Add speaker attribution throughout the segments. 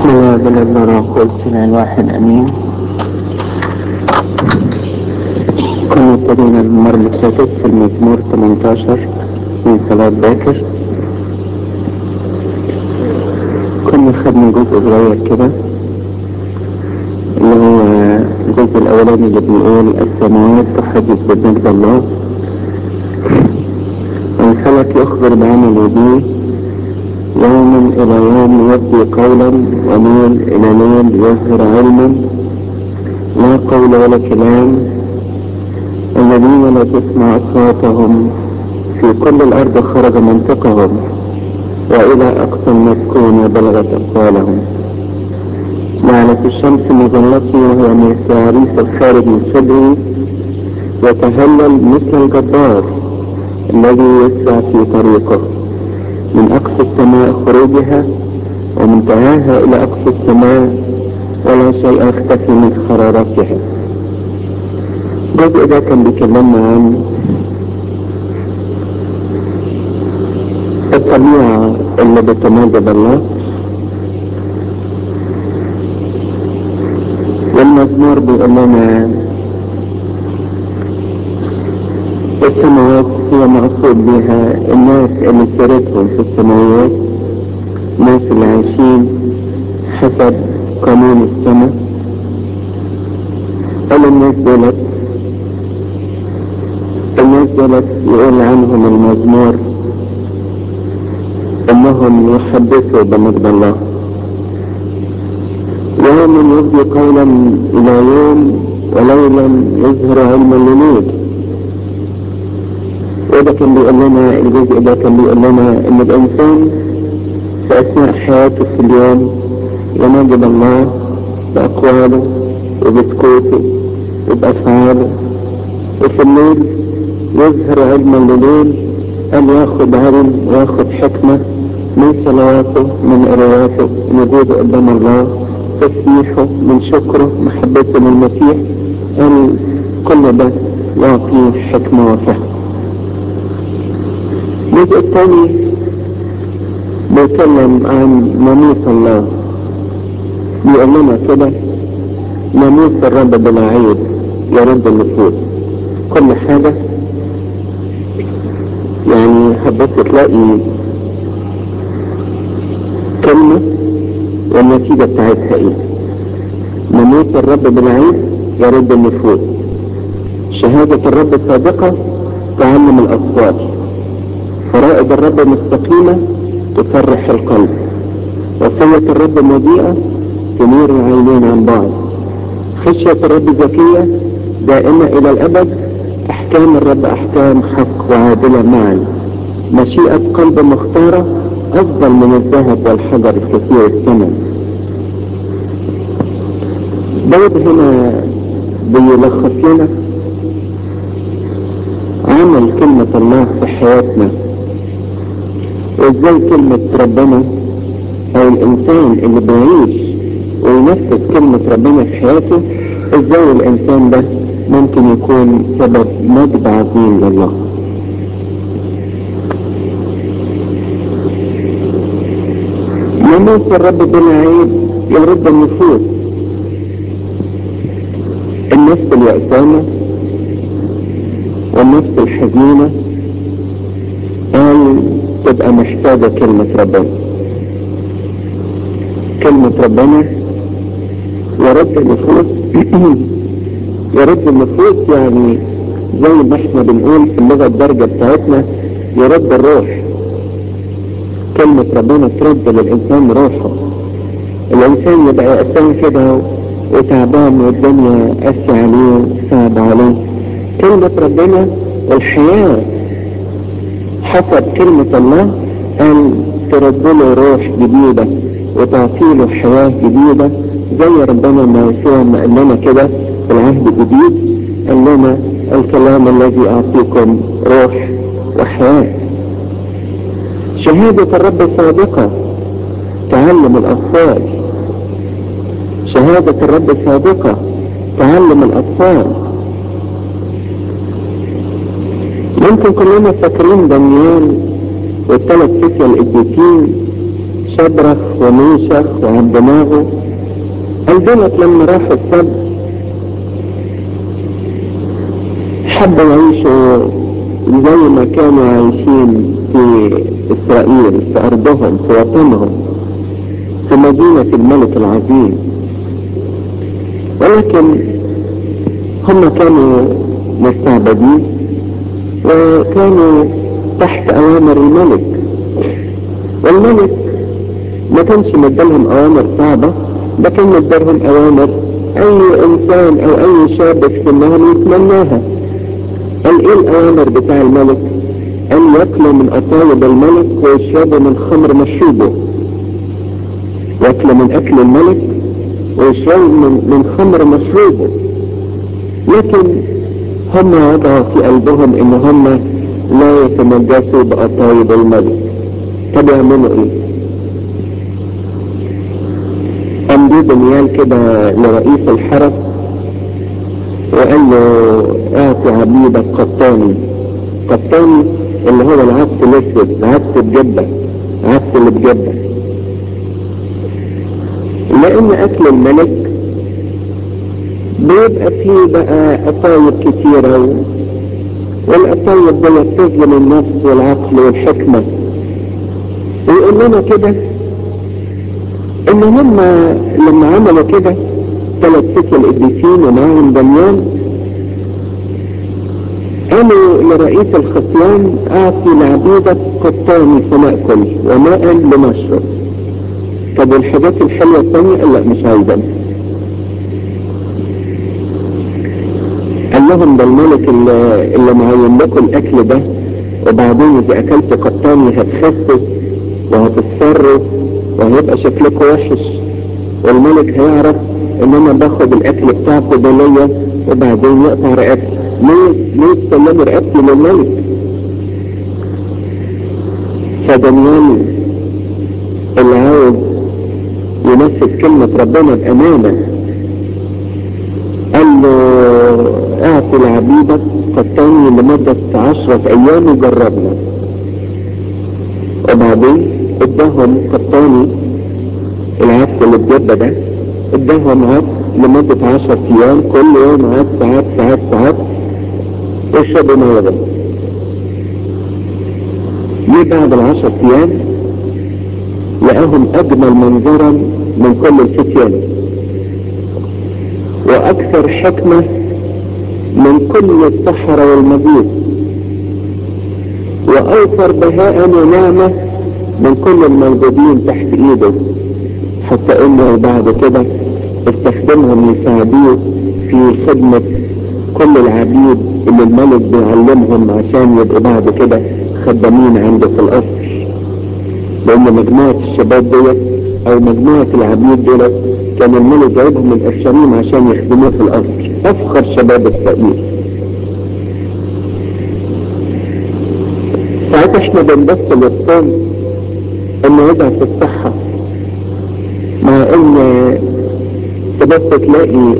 Speaker 1: بسم الله بالابن الروح والسمع الواحد امين كنا ابتدينا المرة اللي فاتت في المزمور 18 من صلاة باكر كنا خدنا جزء صغير كده اللي هو الجزء الاولاني اللي بيقول السماوات تحدث بمجد الله والفلك يخبر بعمل يديه يوم إلى يوم يبدي قولا وليل إلى ليل يظهر علما لا قول ولا كلام الذين لا تسمع أصواتهم في كل الأرض خرج منطقهم وإلى أقصى المسكونة بلغت أقوالهم جعلت الشمس مظلتي وهي مثل عريس الخارج من صدري يتهلل مثل الجبار الذي يسعى في طريقه من أقصى السماء خروجها ومنتهاها إلى أقصى السماء ولا شيء يختفي من حرارتها الجزء ده كان بيكلمنا عن الطبيعة اللي بتماجد الله والمزمور بيقول لنا السماوات هي مقصود بها الناس اللي سيرتهم في السماوات الناس اللي عايشين حسب قانون السماء قال الناس دولت الناس دولت يقول عنهم المزمور انهم يحدثوا بمجد الله يوم يبدي قولا الى يوم وليلا يظهر علما لليل وده كان بيقول لنا الجزء ده كان بيقول لنا ان الانسان في اثناء حياته في اليوم يمجد الله باقواله وبسكوته وبافعاله وفي الليل يظهر علما لليل ان ياخد علم وياخد حكمة من صلواته من قراءاته من وجوده قدام الله تسبيحه من شكره محبته للمسيح ان كل ده يعطيه حكمة وفهم الجزء الثاني بيتكلم عن ناموس الله بيقول لنا كده ناموس الرب بلا عيب يرد النفوس كل حاجة يعني حبيت تلاقي كلمة والنتيجة بتاعتها ايه ناموس الرب بلا عيب يرد النفوس شهادة الرب صادقة تعلم الأصوات فرائد الرب مستقيمة تفرح القلب وصية الرب مضيئة تنير العينين عن بعض خشية الرب ذكية دائمة إلى الأبد أحكام الرب أحكام حق وعادلة معا مشيئة قلب مختارة أفضل من الذهب والحجر الكثير الثمن داود هنا بيلخص لنا عمل كلمة الله في حياتنا وازاي كلمة ربنا او الانسان اللي بيعيش وينفذ كلمة ربنا في حياته ازاي الانسان ده ممكن يكون سبب مجد عظيم لله ناموس الرب بلا عيب يرد النفوس النفس اليأسانة والنفس الحزينة قال تبقى محتاجة كلمة ربنا كلمة ربنا يرد النفوس يرد النفوس يعني زي ما احنا بنقول في اللغة الدرجة بتاعتنا يرد الروح كلمة ربنا ترد للإنسان روحه الإنسان يبقى يأسان كده وتعبان والدنيا قاسية عليه وصعب عليه كلمة ربنا الحياة حسب كلمة الله أن ترد له روح جديدة وتعطي له حياة جديدة زي ربنا ما يسوع ما قال لنا كده في العهد الجديد قال لنا الكلام الذي أعطيكم روح وحياة شهادة الرب صادقة تعلم الأطفال شهادة الرب صادقة تعلم الأطفال يمكن كلنا فاكرين دانيال والثلاث فتية القديسين شبرخ وميشخ وعبدناغو البلد لما راحوا السبت حبوا يعيشوا زي ما كانوا عايشين في إسرائيل في أرضهم في وطنهم في مدينة الملك العظيم ولكن هم كانوا مستعبدين وكانوا تحت أوامر الملك والملك ما كانش مدلهم أوامر صعبة ده كان مدلهم أوامر أي إنسان أو أي شاب في سنهم يتمناها قال إيه الأوامر بتاع الملك أن يأكلوا من أطايب الملك ويشربوا من خمر مشروبه يأكلوا من أكل الملك ويشربوا من, من خمر مشروبه لكن هم وضعوا في قلبهم ان هم لا يتنجسوا بأطايب الملك طب يعملوا ايه قام جه دانيال كده لرئيس الحرس وقال له اعطي عبيدك قطاني قطاني اللي هو العدس الاسود عدس بجبة عدس اللي بجبة لان اكل الملك بيبقى فيه بقى أطايب كتيرة و... والأطايب دي تظلم النفس والعقل والحكمة ويقول لنا كده إن هم لما عملوا كده ثلاث فتى القديسين ومعاهم دانيال قالوا لرئيس الخصيان أعطي لعبيدك قطاني فنأكل وماء لنشرب طب والحاجات الحلوة الثانية قال لا مش عايزة قال لهم ده الملك اللي, اللي معين لكم الاكل ده وبعدين اذا اكلت قطاني هتخسوا وهتتصروا وهيبقى شكلكم وحش والملك هيعرف ان انا باخد الاكل بتاعكم ده ليا وبعدين يقطع رقبتي ليه ليه تسلموا رقبتي للملك فدانيال اللي عاوز ينفذ كلمة ربنا بأمانة قال له اعطي لعبيدك قطاني لمدة عشرة ايام وجربنا وبعدين اداهم قطاني العدس اللي بجبة ده اداهم عدس لمدة عشرة ايام كل يوم عدس عدس عدس عدس واشربوا ميه بس جه بعد العشرة ايام لقاهم اجمل منظرا من كل الفتيان واكثر حكمة من كل السحرة والمجوس واوفر بهاء ونعمة من كل الموجودين تحت ايده حتى انه بعد كده استخدمهم يساعدوه في خدمة كل العبيد اللي الملك بيعلمهم عشان يبقوا بعد كده خدامين عنده في القصر لان مجموعة الشباب ديت او مجموعة العبيد دولت كان الملك جايبهم من اورشليم عشان يخدموه في القصر افخر شباب اسرائيل ساعات احنا بنبص للصوم انه يدعى في الصحة مع ان تبص تلاقي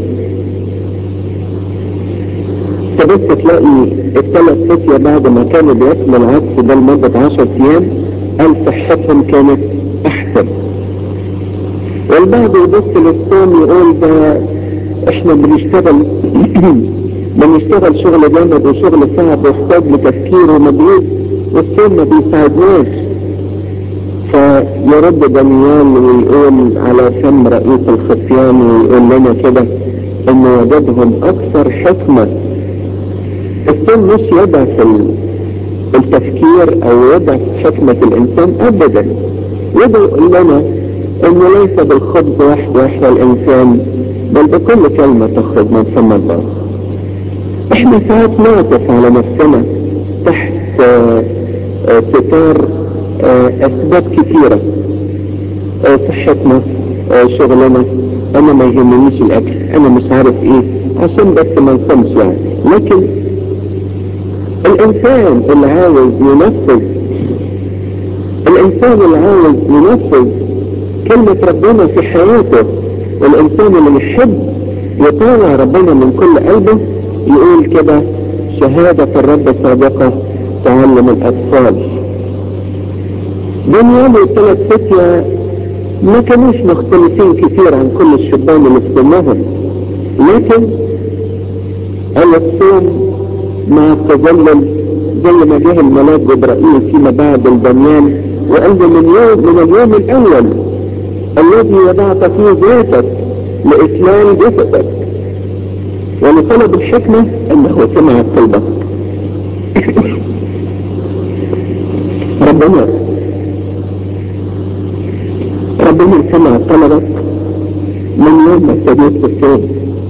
Speaker 1: تبص تلاقي الثلاث فتية بعد ما كانوا بياكلوا العدس ده لمدة عشر ايام قال صحتهم كانت احسن والبعض يبص للصوم يقول ده احنا بنشتغل بنشتغل شغل جامد وشغل صعب ويحتاج لتفكير ومجهود والصوم ما بيساعدناش فيرد دانيال ويقول على فم رئيس الخصيان ويقول لنا كده ان وجدهم اكثر حكمة الصوم مش يضع في التفكير او يضع في حكمة الانسان ابدا يقول لنا انه ليس بالخبز وحده يحيا الانسان بل بكل كلمة تخرج من فم الله احنا ساعات نعطف على نفسنا تحت ستار اسباب كثيرة صحتنا شغلنا انا ما يهمنيش الاكل انا مش عارف ايه عشان بس ما نصمش يعني لكن الانسان اللي عاوز ينفذ الانسان اللي عاوز ينفذ كلمة ربنا في حياته والانسان اللي يحب يطالع ربنا من كل قلبه يقول كده شهادة الرب صادقة تعلم الاطفال دانيال الثلاث فتية ما كانوش مختلفين كثير عن كل الشبان اللي في سنهم لكن الصوم مع التذلل زي ما جه الملاك جبرائيل فيما بعد البنيان وقال له من يوم من اليوم الاول الذي وضعت فيه ذاتك لإسلام جسدك ولطلب الحكمة انه سمع الطلبة ربنا ربنا سمع طلبك من يوم ما ابتديت في الصوم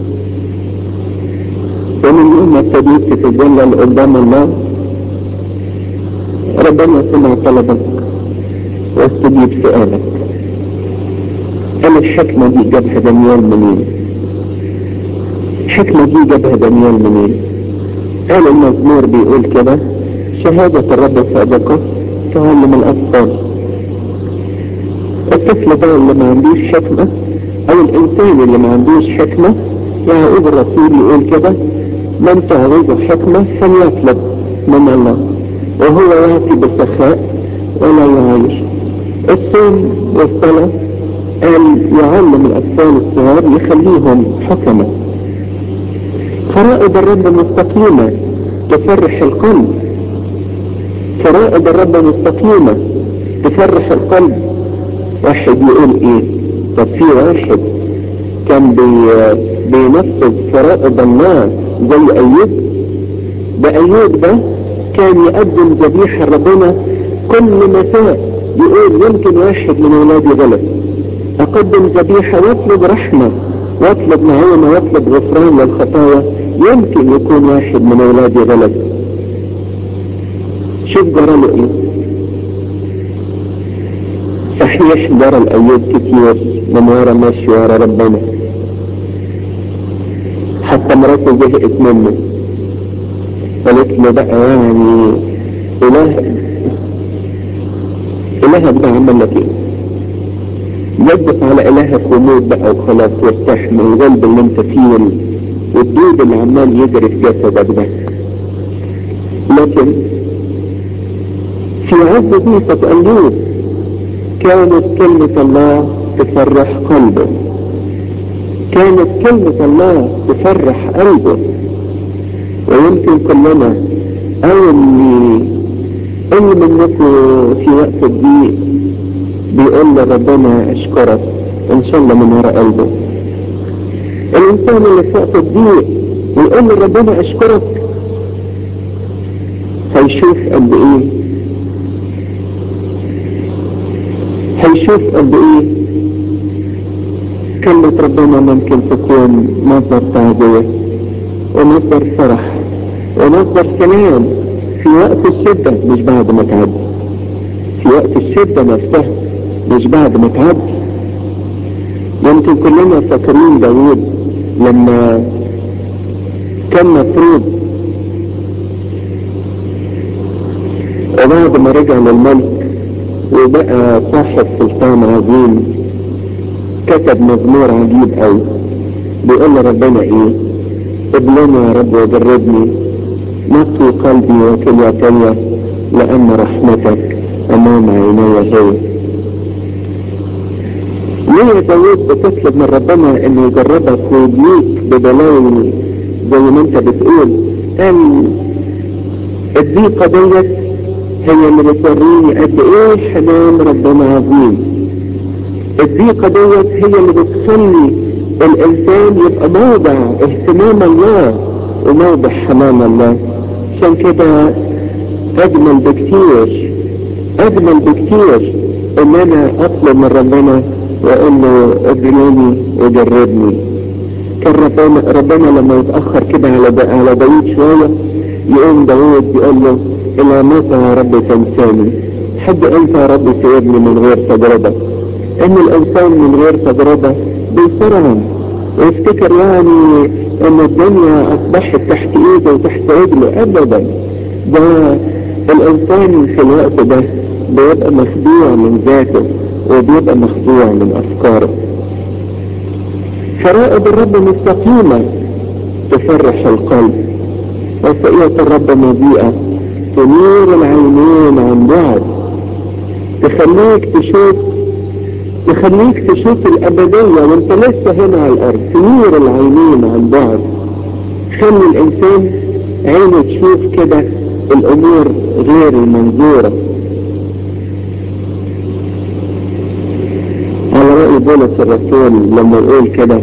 Speaker 1: ومن يوم ما ابتديت تتذلل قدام الله ربنا سمع طلبك واستجيب سؤالك انا الحكمة دي جابها دانيال منين الحكمة دي جابها دانيال منين قال المزمور بيقول كده شهادة الرب صادقة تعلم الأطفال الطفل ده اللي ما عندوش حكمة او الانسان اللي ما عندوش حكمة يعقوب الرسول يقول كده من تعوض حكمة فليطلب من الله وهو يعطي بسخاء ولا يعيش الصوم والصلاة قال يعلم الأطفال الصغار يخليهم حكمة فرائض الرب مستقيمة تفرح القلب فرائض الرب مستقيمة تفرح القلب واحد يقول ايه طب في واحد كان بي بينفذ فرائض الله زي ايوب ده ايوب ده كان يقدم ذبيحة ربنا كل مساء يقول يمكن واحد من اولادي غلط اقدم ذبيحة واطلب رحمة واطلب معونة واطلب غفران للخطايا يمكن يكون واحد من اولادي غلط شوف جراله ايه صحيح جرى الايوب كتير من ورا ماشي ورا ربنا حتى مراته زهقت منه قالت له بقى يعني اله الهك ده عمل لك ايه يدف على الهك وموت بقى وخلاص وارتاح من الغلب اللي انت فيه والدود اللي عمال يجري في جسدك ده لكن في عز ضيقة ايوب كانت كلمة الله تفرح قلبه كانت كلمة الله تفرح قلبه ويمكن كلنا او اللي اللي منكم في وقت الضيق بيقول لربنا اشكرك ان شاء الله من وراء قلبه الانسان اللي في وقت الضيق ويقول لربنا اشكرك هيشوف قد ايه هيشوف قد ايه كلمة ربنا ممكن تكون مصدر تعزية ومصدر فرح ومصدر سلام في وقت الشدة مش بعد ما تعدي في وقت الشدة نفسها مش بعد ما تعدي يمكن كلنا فاكرين داوود لما كان مفروض وبعد ما رجع للملك وبقى صاحب سلطان عظيم كتب مزمور عجيب قوي بيقول لربنا ايه ابلني يا رب وجربني نقي قلبي وكليتي لان رحمتك امام عيني هي ليه يا داود بتطلب من ربنا انه يجربك ويبليك ببلاوي زي ما انت بتقول قال الضيقة ديت هي اللي بتوريني قد ايه حنان ربنا عظيم الضيقة ديت هي اللي بتخلي الانسان يبقى موضع اهتمام الله وموضع حنان الله عشان كده اجمل بكتير اجمل بكتير ان انا اطلب من ربنا واقول له ادريني وجربني كان ربنا, ربنا لما يتأخر كده على دا على داوود شوية يقوم داوود يقول له الى متى يا رب تنساني حد انت يا رب سيبني من غير تجربة ان الانسان من غير تجربة بيصرم ويفتكر يعني ان الدنيا اصبحت تحت ايده وتحت رجله ابدا ده الانسان في الوقت ده بيبقى مخدوع من ذاته وبيبقى مخدوع من افكاره فرائض الرب مستقيمة تفرح القلب وسئية الرب مضيئة تنير العينين عن بعد تخليك تشوف يخليك تشوف الأبدية وانت لسه هنا على الأرض تنير العينين عن بعد خلي الإنسان عينه تشوف كده الأمور غير المنظورة على رأي بولس الرسول لما يقول كده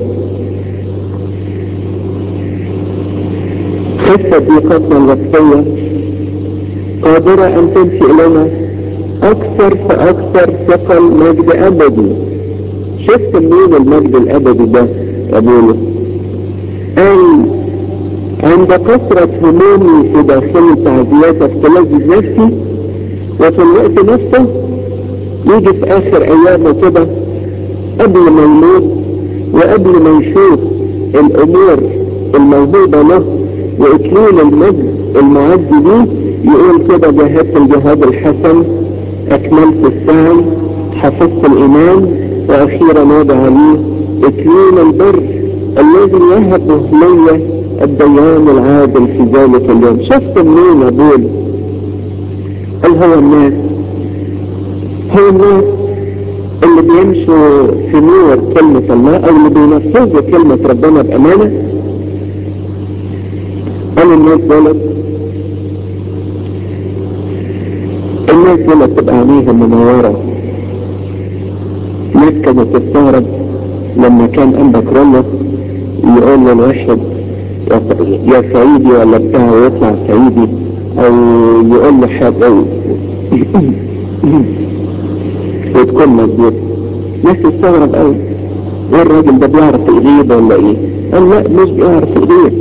Speaker 1: خفة ضيقتنا الوقتية قادرة أن تمشي إلينا أكثر فأكثر ثقل مجد أبدي شفت منين المجد الأبدي ده يا بولس قال عند كثرة همومي في داخلي تعزيات تلذذ نفسي وفي الوقت نفسه يجي في آخر أيامه كده قبل ما يموت وقبل ما يشوف الأمور الموجودة له وإكليل المجد المعد ليه يقول كده جاهدت الجهاد الحسن أكملت السعي حفظت الإيمان وأخيرا وضع لي إكليل البر الذي يهبه لي الديان العادل في ذلك اليوم شفت منين أقول قال هو الناس هو الناس اللي بيمشوا في نور كلمة الله او اللي بينفذوا كلمة ربنا بأمانة قال الناس دولت الناس دولت تبقى عليهم منورة ناس كانت تستغرب لما كان أنبا كرولة يقول للواحد يا صعيدي ولا بتاع ويطلع صعيدي او يقول له حاجة وتكون مظبوط ناس تستغرب قوي ايه الراجل ده بيعرف يغيب ولا ايه قال لا مش بيعرف يغيب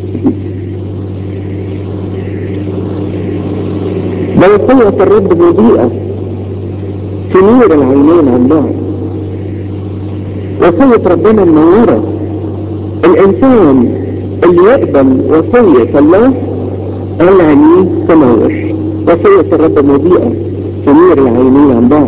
Speaker 1: ده قوة الرب مضيئة تنير العينين عن بعض وصية ربنا منورة الانسان اللي يقبل وصية الله قال عينيه تنور وصية الرب مضيئة تنير العينين عن بعض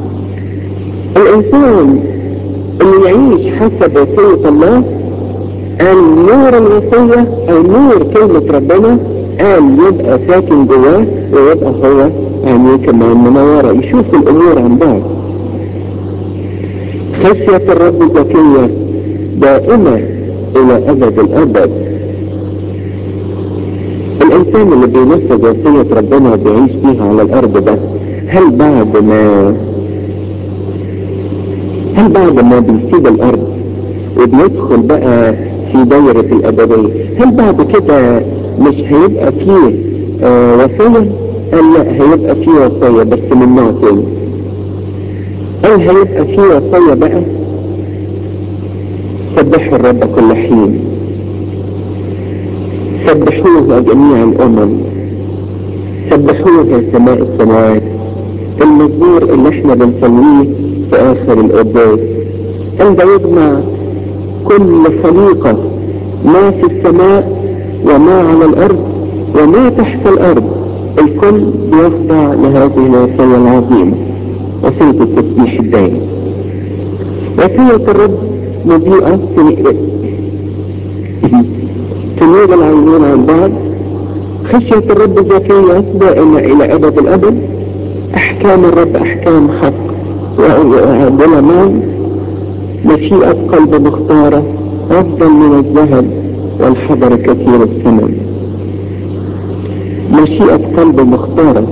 Speaker 1: الانسان اللي يعيش حسب وصية الله قال نور الوصية او نور كلمة ربنا قال يبقى ساكن جواه ويبقى هو عينيه كمان منورة يشوف الامور عن بعض خشية الرب ذكية دائمة الى ابد الابد الانسان اللي بينفذ وصية ربنا وبيعيش بيها على الارض ده هل بعد ما هل بعد ما بيسيب الارض وبيدخل بقى في دايرة الابدية هل بعد كده مش هيبقى فيه آه وصية قال لا هيبقى فيه وصية بس من نوع تاني قال هيبقى فيه وصية بقى سبحوا الرب كل حين سبحوه جميع الامم سبحوه يا سماء السماوات المزمور اللي احنا بنصليه في اخر القداس عند يجمع كل خليقة ما في السماء وما على الارض وما تحت الارض الكل بيخضع لهذه الوصية العظيمة وصية التسبيح الدائم وصية الرب مضيئة تنير العينين عن بعض خشية الرب ذكية دائمة إلى أبد الأبد أحكام الرب أحكام حق وظلمان مشيئة قلب مختارة أفضل من الذهب والحجر كثير الثمن مشيئة قلب مختارة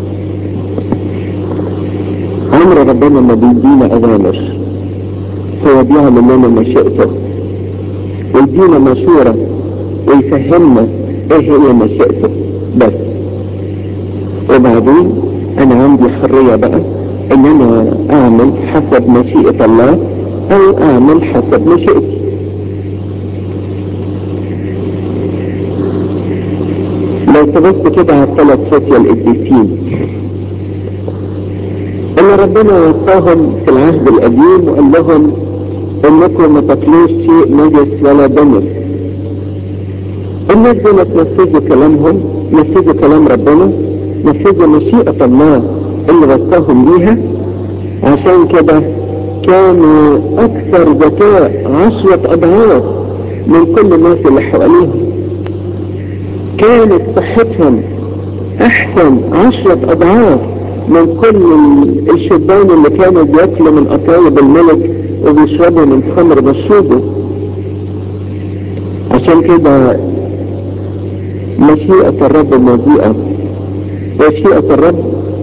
Speaker 1: عمر ربنا ما بيدينا أوامر هو بيعمل لنا مشيئته ويدينا مشورة ويفهمنا ايه هي مشيئته بس وبعدين انا عندي حرية بقى ان انا اعمل حسب مشيئة الله او اعمل حسب مشيئتي لو تبص كده على الثلاث فتية القديسين ان ربنا وصاهم في العهد القديم وقال لهم انكم ما تاكلوش شيء نجس ولا دنس الناس دول نفذوا كلامهم نفذوا كلام ربنا نفذوا مشيئة الله اللي وصاهم بيها عشان كده كانوا اكثر ذكاء عشرة اضعاف من كل الناس اللي حواليهم كانت صحتهم احسن عشرة اضعاف من كل الشبان اللي كانوا بياكلوا من أطايب الملك وبيشربوا من خمر مشروبه عشان كده مشيئة الرب مضيئة مشيئة الرب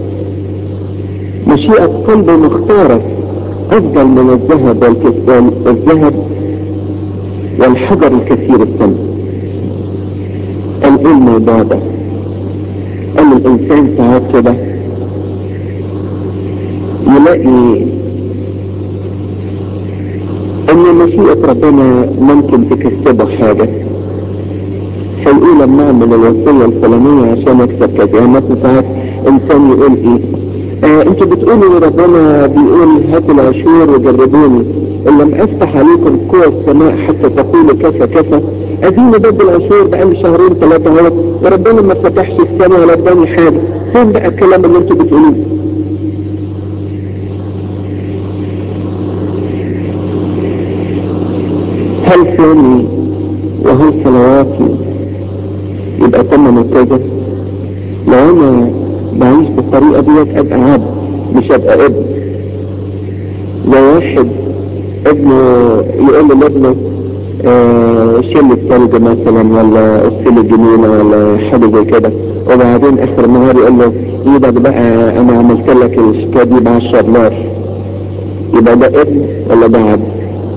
Speaker 1: مشيئة قلب مختارة أفضل من الذهب والكسبان الذهب والحجر الكثير الثمن قال ايه الموضوع ده قال الانسان ساعات كده يلاقي ان مشيئة ربنا ممكن تكسبه حاجة فيقول لما اعمل الوصية الفلانية عشان اكسب كذا يعني مثلا ساعات انسان يقول ايه آه انتوا بتقولوا ربنا بيقول هاتوا العشور وجربوني ان لم افتح عليكم قوى السماء حتى تقولوا كذا كذا اديني ضد العشور بقالي شهرين ثلاثة اهو وربنا ما فتحش السماء ولا اداني حاجة فين بقى الكلام اللي انتوا بتقولوه هل صومي وهل صلواتي يبقى تم كذا لو انا بعيش بالطريقة ديت ابقى عبد مش ابقى ابن لو واحد ابنه يقول لابنه آه شيل الثلج مثلا ولا اغسل الجنينة ولا حاجة زي كده وبعدين اخر النهار يقول له ايدك بقى انا عملت لك الشكاية دي بعشر نار يبقى ده ابن ولا ده عبد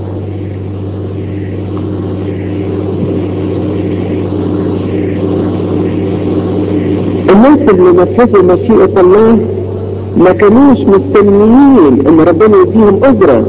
Speaker 1: الناس اللي نفذوا مشيئة الله ما كانوش مستنيين ان ربنا يديهم اجرة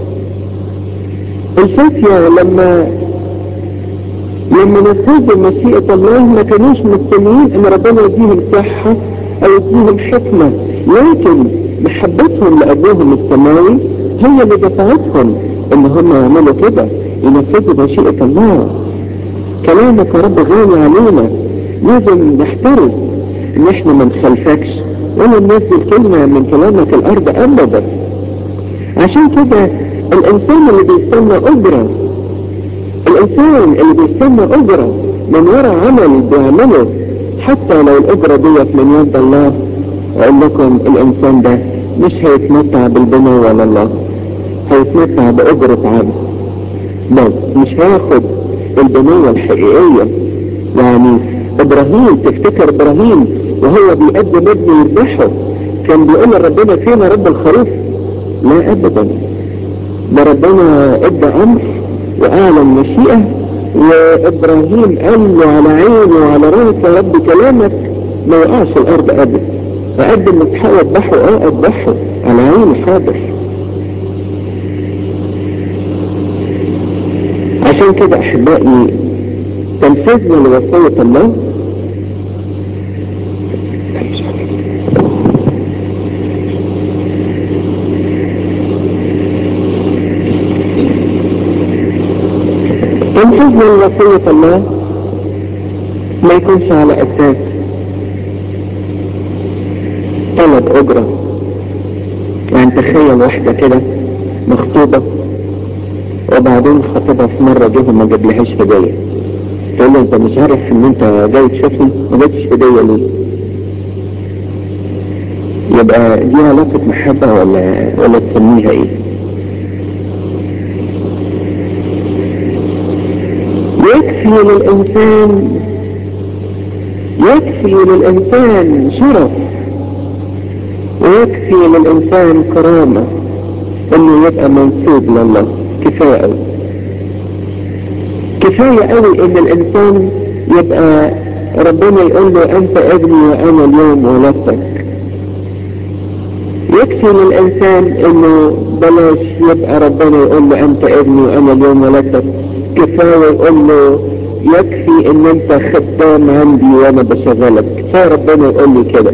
Speaker 1: الفتية لما لما نفذوا مشيئة الله ما كانوش مستنيين ان ربنا يديهم صحة او يديهم حكمة لكن محبتهم لابوهم السماوي هي اللي دفعتهم ان هم يعملوا كده ينفذوا مشيئة الله كلامك يا رب غالي علينا لازم نحترم ان احنا ما نخلفكش ولا ننزل كلمة من كلامك الارض ابدا عشان كده الانسان اللي بيستنى اجرة الانسان اللي بيستنى اجرة من وراء عمل بيعمله حتى لو الاجرة ديت من يد الله اقول لكم الانسان ده مش هيتمتع بالبناء ولا الله هيتمتع باجرة عبد بس مش هياخد البنية الحقيقية يعني ابراهيم تفتكر ابراهيم وهو بيقدم ابنه يذبحه كان بيقول لربنا فين يا رب الخروف لا ابدا ده ربنا ادى امر واعلن مشيئة وابراهيم قال له على عيني وعلى راسي يا رب كلامك ما يقعش الارض ابدا فقدم مسحه اذبحه اه اذبحه على عيني حاضر عشان كده احبائي تنفيذنا لوصية الله تنفيذنا لوصية الله ما يكونش على اساس طلب اجرة يعني تخيل واحدة كده مخطوبة وبعدين خطيبها في مرة جه ما جابلهاش هدية تقول له انت مش عارف ان انت جاي تشوفني ما جبتش هدية ليه يبقى دي علاقة محبة ولا ولا تسميها ايه يكفي للإنسان يكفي للإنسان شرف ويكفي للإنسان كرامة انه يبقى منسوب لله كفاية قوي كفاية قوي ان الانسان يبقى ربنا يقول له انت ابني وانا اليوم ولدتك يكفي للانسان انه بلاش يبقى ربنا يقول له انت ابني وانا اليوم ولدتك كفاية يقول له يكفي ان انت خدام عندي وانا بشغلك كفاية ربنا يقول لي كده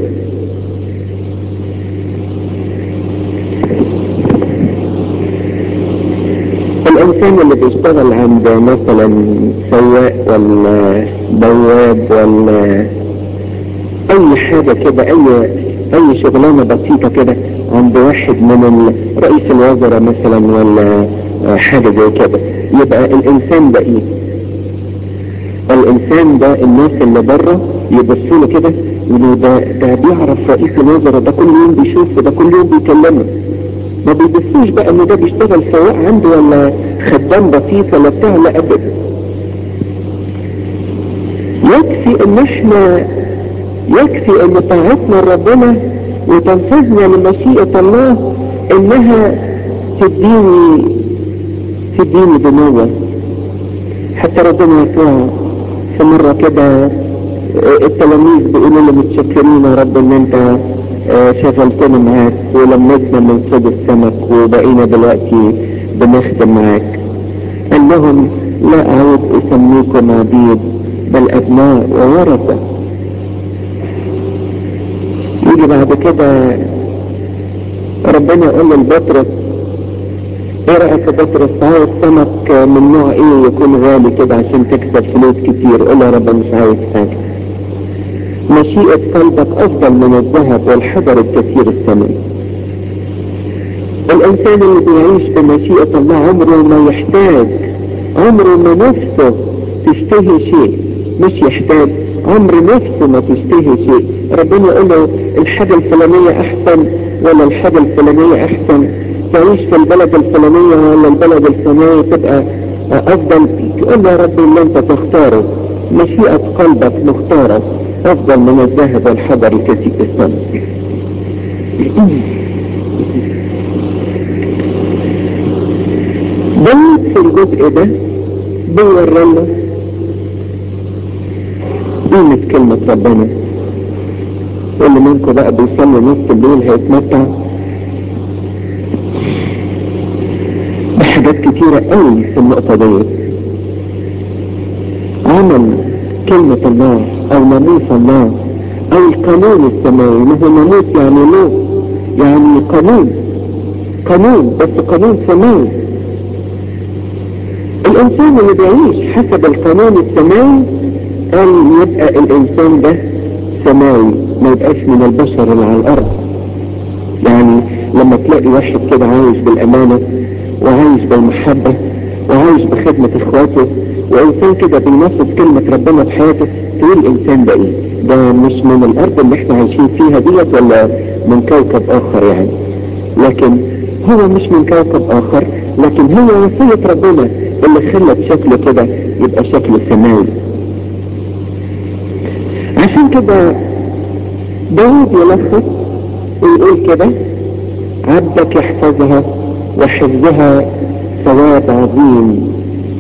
Speaker 1: الانسان اللي بيشتغل عند مثلا سواق ولا بواب ولا اي حاجة كده اي اي شغلانة بسيطة كده عند واحد من رئيس الوزراء مثلا ولا حاجة زي كده يبقى الانسان ده ايه الانسان ده الناس اللي بره يبصوا له كده يقولوا ده ده بيعرف رئيس الوزراء ده كل يوم بيشوفه ده كل يوم بيكلمه ما بيبصوش بقى ان ده بيشتغل سواق عنده ولا خدام بسيط ولا بتاع لا ابدا يكفي ان احنا يكفي ان طاعتنا لربنا وتنفيذنا لمشيئة الله انها تديني تديني بنوة حتى ربنا يسوع في مرة كده التلاميذ بيقولوا له متشكرين يا رب ان انت شغلتنا معاك ولمتنا من صيد السمك وبقينا دلوقتي بنخدم معاك قال لهم لا اعود اسميكم عبيد بل ابناء وورثة يجي بعد كده ربنا يقول لبطرس ايه رأيك يا بطرس عاوز سمك من نوع ايه يكون غالي كده عشان تكسب فلوس كتير قول يا رب مش عايز حاجة مشيئة قلبك افضل من الذهب والحجر الكثير الثمن الانسان اللي بيعيش بمشيئة الله عمره ما يحتاج عمره ما نفسه تشتهي شيء مش يحتاج عمر نفسه ما تشتهي شيء ربنا يقول له الحاجة الفلانية احسن ولا الحاجة الفلانية احسن تعيش في البلد الفلانية ولا البلد الفلانية تبقى افضل يقول له يا رب اللي انت تختاره مشيئة قلبك مختارة افضل من الذهب والحجر الكثير الثمن داود في الجزء ده بيورى لنا قيمة كلمة ربنا واللي منكم بقى بيصلي نص الليل هيتمتع بحاجات كتيرة قوي في النقطة دي عمل كلمة الله او ناموس الله او القانون السماوي ما هو ناموس يعني لو يعني قانون قانون بس قانون سماوي الانسان اللي بيعيش حسب القانون السماوي قال يبقى الانسان ده سماوي ما يبقاش من البشر اللي على الارض يعني لما تلاقي واحد كده عايش بالامانة وعايش بالمحبة وعايش بخدمة اخواته وانسان كده بينفذ كلمة ربنا في حياته تقول الانسان ده ايه ده مش من الارض اللي احنا عايشين فيها ديت ولا من كوكب اخر يعني لكن هو مش من كوكب اخر لكن هو وصية ربنا اللي خلت شكله كده يبقى شكله سماوي عشان كده داود يلخص ويقول كده عبدك يحفظها وحفظها ثواب عظيم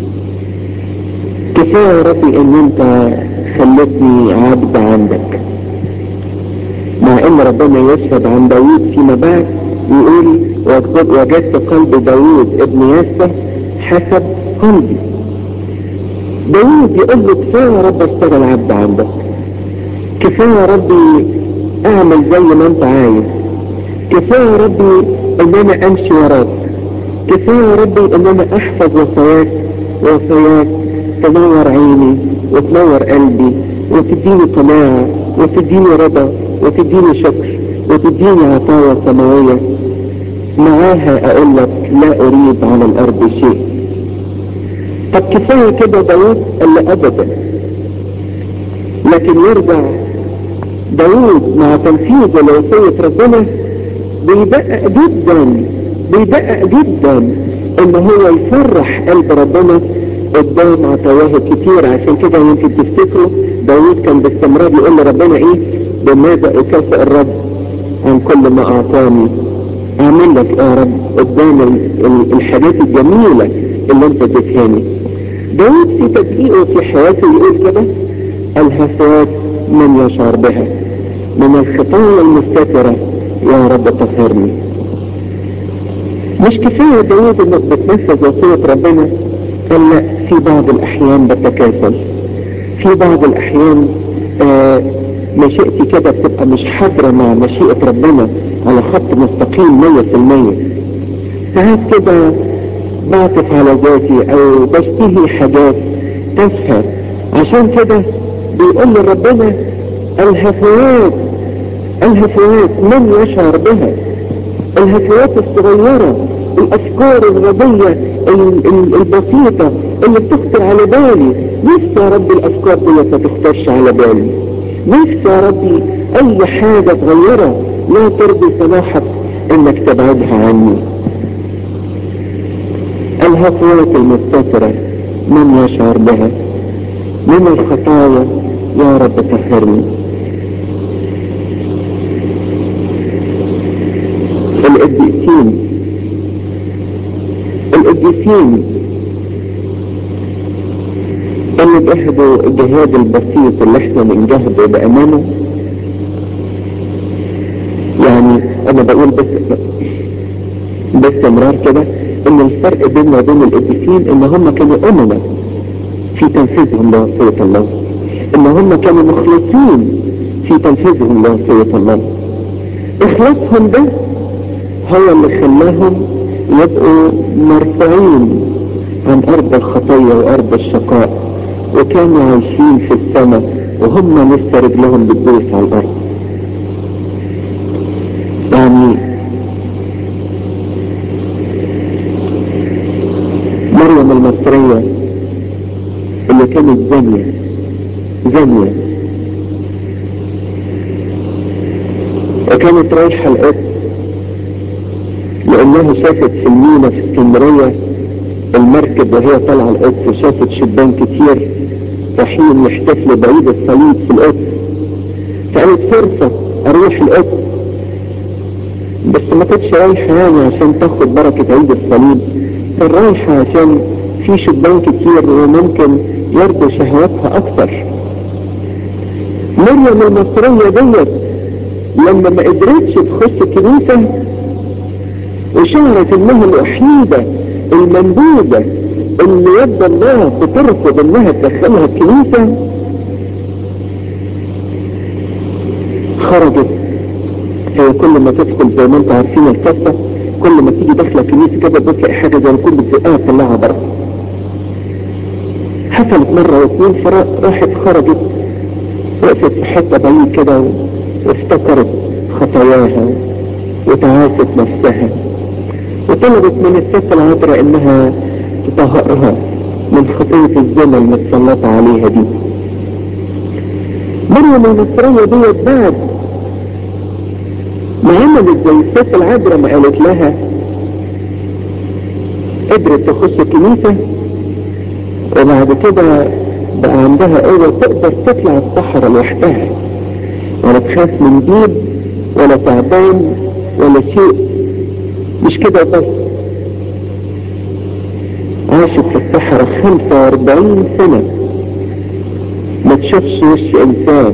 Speaker 1: كفاية يا ربي ان انت خلتني عبد عندك مع ان ربنا يشهد عن داود فيما بعد يقول وجدت قلب داود ابن يسه حسب قلبي داود يقول له كفاية يا رب اشتغل عبد عندك كفاية يا ربي اعمل زي ما انت عايز كفاية يا ربي ان انا امشي وراك كفاية يا ربي ان انا احفظ وصاياك وصاياك تنور عيني وتنور قلبي وتديني قناعة وتديني رضا وتديني شكر وتديني عطايا سماوية معاها اقول لك لا اريد على الارض شيء طب كفاية كده داود قال له ابدا لكن يرجع داود مع تنفيذ لوصية ربنا بيدقق جدا بيدقق جدا ان هو يفرح قلب ربنا قدام عطاياه كتير عشان كده يمكن تفتكروا داود كان باستمرار يقول لربنا ايه بماذا اكافئ الرب عن كل ما اعطاني اعمل لك يا رب قدام الحاجات الجميلة اللي انت اديتهاني داود في تدقيقه في حياته يقول كده الهفوات من يشعر بها من الخطايا المستترة يا رب طهرني مش كفاية داود انك بتنفذ وصية ربنا قال لا في بعض الاحيان بتكاسل في بعض الاحيان آه مشيئتي كده بتبقى مش حاضرة مع مشيئة ربنا على خط مستقيم مية في المية ساعات كده بعطف على ذاتي او بشتهي حاجات تافهة عشان كده بيقول لربنا الهفوات الهفوات من يشعر بها الهفوات الصغيرة الافكار الغبية البسيطة اللي بتخطر على بالي نفسي يا رب الافكار دي ما تخطرش على بالي نفسي يا ربي اي حاجة تغيرها لا ترضي صلاحك انك تبعدها عني الهفوات المستترة من يشعر بها من الخطايا يا رب طهرني القديسين القديسين اللي جهدوا الجهاد البسيط اللي احنا بنجهده بأمانه يعني انا بقول بس باستمرار كده ان الفرق بيننا وبين القديسين ان هم كانوا امنا في تنفيذهم لوصية الله ان هم كانوا مخلصين في تنفيذهم لوصية الله اخلاصهم ده هو اللي خلاهم يبقوا مرفوعين عن ارض الخطية وارض الشقاء وكانوا عايشين في السماء وهم لسه رجلهم بتدوس على الارض يعني مريم المصرية اللي كانت زانية زانية وكانت رايحة القدس لانها شافت في المينا في اسكندرية المركب وهي طالعة القدس وشافت شبان كتير رايحين يحتفلوا بعيد الصليب في القدس فقالت فرصة اروح القدس بس ما كانتش رايحة يعني عشان تاخد بركة عيد الصليب كان رايحة عشان في شبان كتير وممكن يرضوا شهواتها اكتر مريم المصرية ديت لما ما قدرتش تخش الكنيسة وشعرت انها الوحيدة المندوبة اللي يد الله بترفض انها تدخلها الكنيسة خرجت هي كل ما تدخل زي ما انتم عارفين القصة كل ما تيجي داخلة الكنيسة كده بتلاقي حاجة زي الكل بتزقها تطلعها بره حصلت مرة واثنين فراحت خرجت وقفت في حتة بعيد كده وافتكرت خطاياها وتعاست نفسها وطلبت من الست العذراء انها تطهرها من خطية الزنا المتسلطة عليها دي مريم المصرية ديت بعد ما عملت زي الست العذراء ما قالت لها قدرت تخش الكنيسة وبعد كده بقى عندها قوة تقدر تطلع الصحراء لوحدها ولا تخاف من ديب ولا تعبان ولا شيء مش كده بس عاشت في الصحراء 45 سنة ما تشوفش وش انسان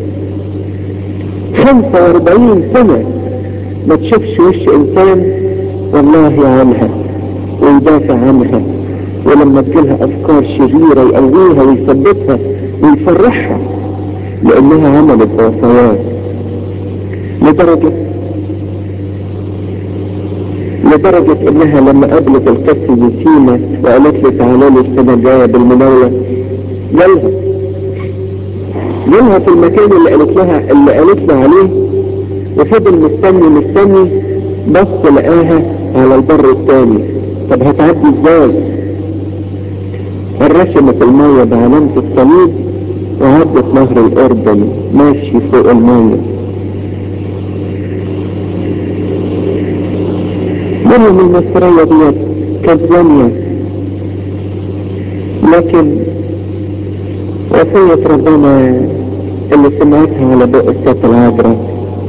Speaker 1: 45 سنة ما تشوفش وش انسان والله عنها ويدافع عنها ولما تجيلها افكار شريرة يقويها ويثبتها ويفرحها لانها عملت وصايات لدرجة لدرجة انها لما قابلت القس يسيمة وقالت له تعالى لي السنة الجاية بالمناولة جالها جالها في المكان اللي قالت لها اللي قالت له عليه وفضل مستني مستني بص لقاها على البر الثاني طب هتعدي ازاي رسمت المية بعلامة الصليب وعدت نهر الاردن ماشي فوق المية مريم المصرية ديت كانت زانية لكن وصية ربنا اللي سمعتها على بق الست العذراء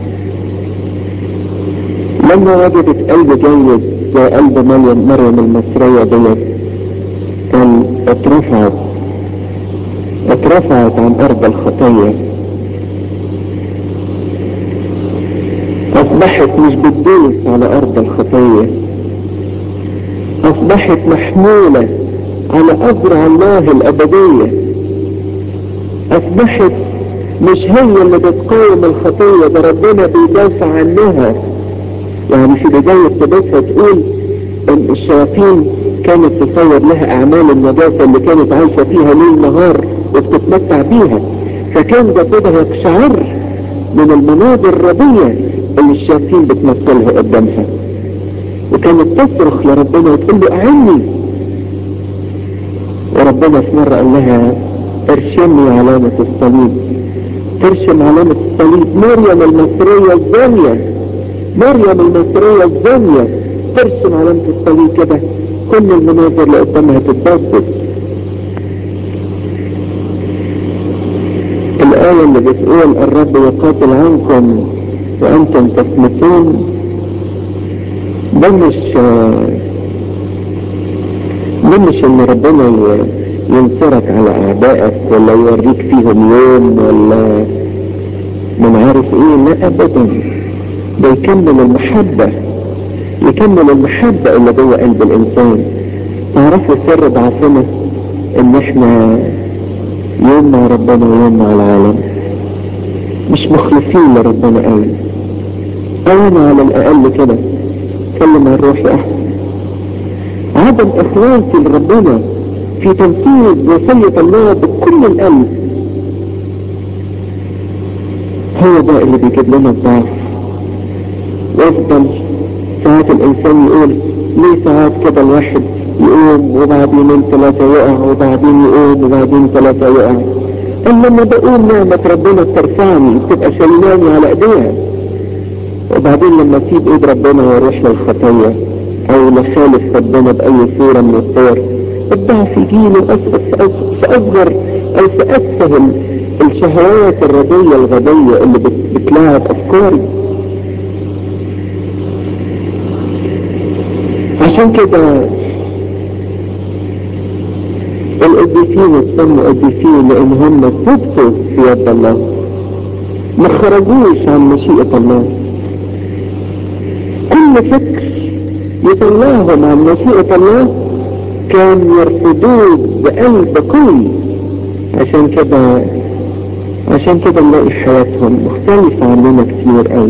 Speaker 1: لما وجدت قلب جيد زي قلب مريم مريم المصرية ديت كان اترفعت اترفعت عن ارض الخطية اصبحت مش بتدوس على ارض الخطية اصبحت محمولة على اذرع الله الابدية اصبحت مش هي اللي بتقاوم الخطية ده ربنا بيدافع عنها يعني في بداية تبثها تقول ان الشياطين كانت تصور لها اعمال النجاسة اللي كانت عايشة فيها ليل نهار وبتتمتع بيها فكان جسدها يقشعر من المناظر الردية اللي الشياطين بتمثلها قدامها وكانت تصرخ لربنا وتقول له اعني وربنا في مرة قال لها ارشمي علامة الصليب ترسم علامة الصليب مريم المصرية الزانية مريم المصرية الزانية ترسم علامة الصليب كده كل المناظر اللي قدامها تتبدد الآية اللي بتقول الرب يقاتل عنكم وأنتم تصمتون ده مش ده مش ان ربنا ينصرك على اعدائك ولا يوريك فيهم يوم ولا من عارف ايه لا ابدا ده يكمل المحبة يكمل المحبة اللي جوه قلب الانسان تعرفوا سر ضعفنا ان احنا يوم مع ربنا ويوم مع العالم مش مخلصين لربنا قوي او انا على الاقل كده اتكلم عن روحي احسن عدم اخلاصي لربنا في تنفيذ وصية الله بكل القلب هو ده اللي بيجيب لنا الضعف وافضل ساعات الانسان يقول ليه ساعات كده الواحد يقوم وبعدين يومين ثلاثة يقع وبعدين يقوم وبعدين ثلاثة يقع اما لما بقوم نعمة ربنا بترفعني بتبقى شايلاني على ايديها وبعدين لما اسيب ايد ربنا واروح للخطية او لخالف ربنا باي صورة من الصور الضعف يجيني ساصغر او ساسهل الشهوات الردية الغبية اللي بتلاعب افكاري عشان كده القديسين اتسموا قديسين لان هم ثبتوا في يد الله ما خرجوش عن مشيئة الله كل فكر يطلعهم عن مشيئة الله كان يرفضوه بقلب قوي عشان كده عشان كده نلاقي حياتهم مختلفة عننا كتير قوي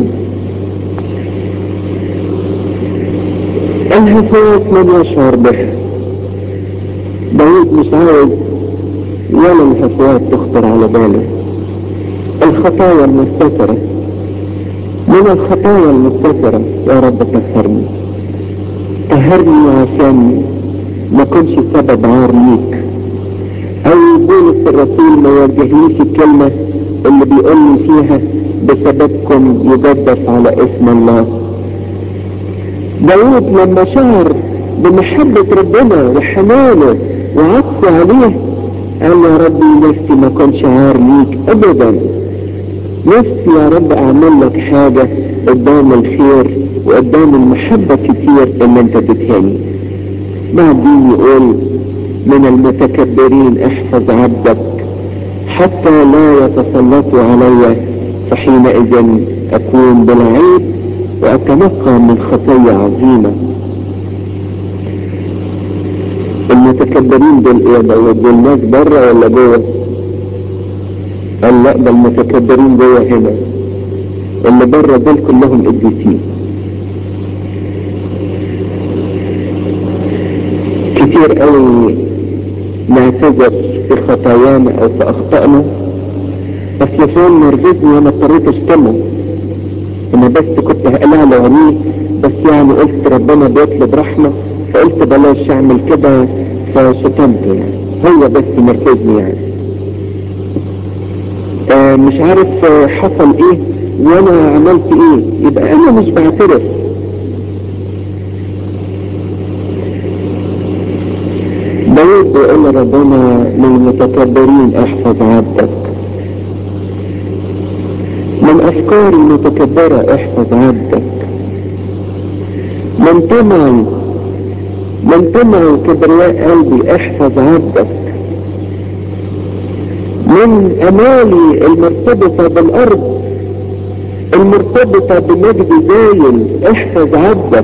Speaker 1: الهفوات من يشعر بها داود مش عاوز ولا الهفوات تخطر على باله الخطايا المستترة من الخطايا المستترة يا رب طهرني طهرني عشان ما كنش سبب عار ليك او بولس الرسول ما يوجهليش الكلمة اللي بيقول لي فيها بسببكم يجدف على اسم الله داود لما شعر بمحبة ربنا وحنانه وعطفه عليه قال يا ربي نفسي ما كنش عار ليك ابدا نفسي يا رب اعمل لك حاجة قدام الخير وقدام المحبة كتير اللي انت اديتهاني بعدين يقول من المتكبرين احفظ عبدك حتى لا يتسلطوا علي فحينئذ اكون بلا عيب واتنقى من خطية عظيمة المتكبرين دول ايه دول ناس بره ولا جوه قال لا ده المتكبرين جوه هنا اللي بره دول كلهم قديسين كتير قوي نعتذر في خطايانا او في اخطائنا اصل فلان نرجسني وانا اضطريت اشتمه انا بس كنت هقلع له عينيه بس يعني قلت ربنا بيطلب رحمة فقلت بلاش اعمل كده فشتمته يعني هو بس نرفزني يعني آه مش عارف آه حصل ايه وانا عملت ايه يبقى انا مش بعترف داود بيقول ربنا للمتكبرين احفظ عبدك من افكار المتكبرة احفظ عبدك من طمع من طمع كبرياء قلبي احفظ عبدك من امالي المرتبطة بالارض المرتبطة بمجد زايل احفظ عبدك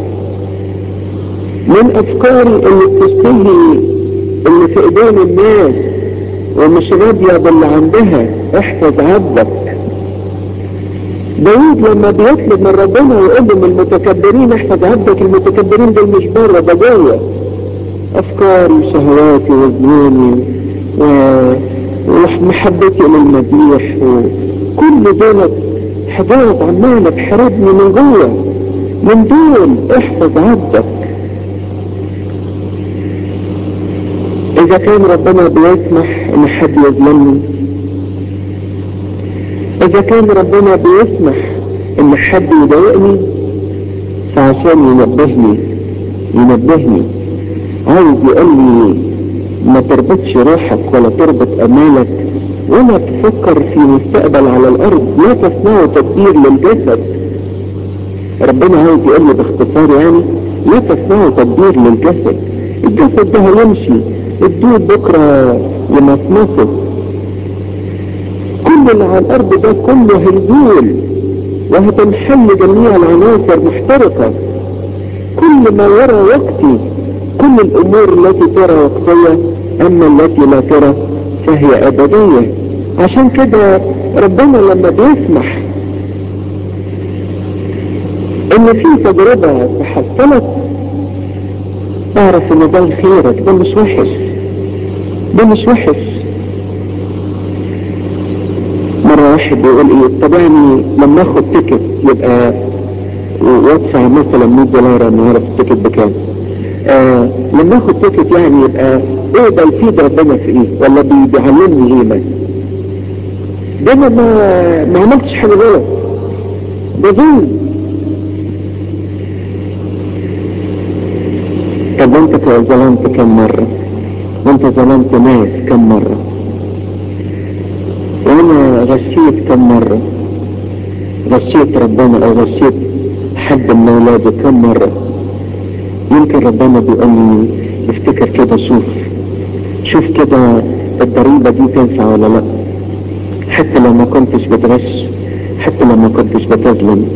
Speaker 1: من افكاري اللي بتشتهي اللي في ايدين الناس ومش راضية باللي عندها احفظ عبدك داود لما بيطلب من ربنا ويقول له من المتكبرين احفظ عبدك المتكبرين دول مش بره ده جوه افكاري وشهواتي وظنوني و... ومحبتي للمديح وكل دول حاجات عمالة تحاربني من جوه من دول احفظ عبدك اذا كان ربنا بيسمح ان حد يظلمني اذا كان ربنا بيسمح ان حد يضايقني فعشان ينبهني ينبهني عايز يقول لي ما تربطش روحك ولا تربط امالك ولا تفكر في مستقبل على الارض لا تصنعوا تدبير للجسد ربنا عايز يقول لي باختصار يعني لا تصنعوا تدبير للجسد الجسد ده هيمشي الدود بكرة يمصمصه كل اللي على الارض ده كله هيزول وهتنحل جميع العناصر محترقة كل ما يرى وقتي كل الامور التي ترى وقتية اما التي لا ترى فهي ابدية عشان كده ربنا لما بيسمح ان في تجربة تحصلت اعرف ان ده لخيرك ده مش وحش ده مش وحش مرة واحد بيقول ايه طب يعني لما اخد تيكت يبقى وادفع مثلا 100 دولار انا عارف التيكت بكام آه لما اخد تيكت يعني يبقى ايه ده يفيد ربنا في ايه ولا بي- بيعلمني ايه بس ده انا ما ما عملتش حاجة غلط ده ظلم طب وانت ظلمت كم مرة وانت ظلمت ناس كم مرة وانا غشيت كم مرة غشيت ربنا او غشيت حد من اولاده كم مرة يمكن ربنا بيقول لي افتكر كده شوف شوف كده الضريبة دي تنفع ولا لا حتى لو ما كنتش بتغش حتى لو ما كنتش بتظلم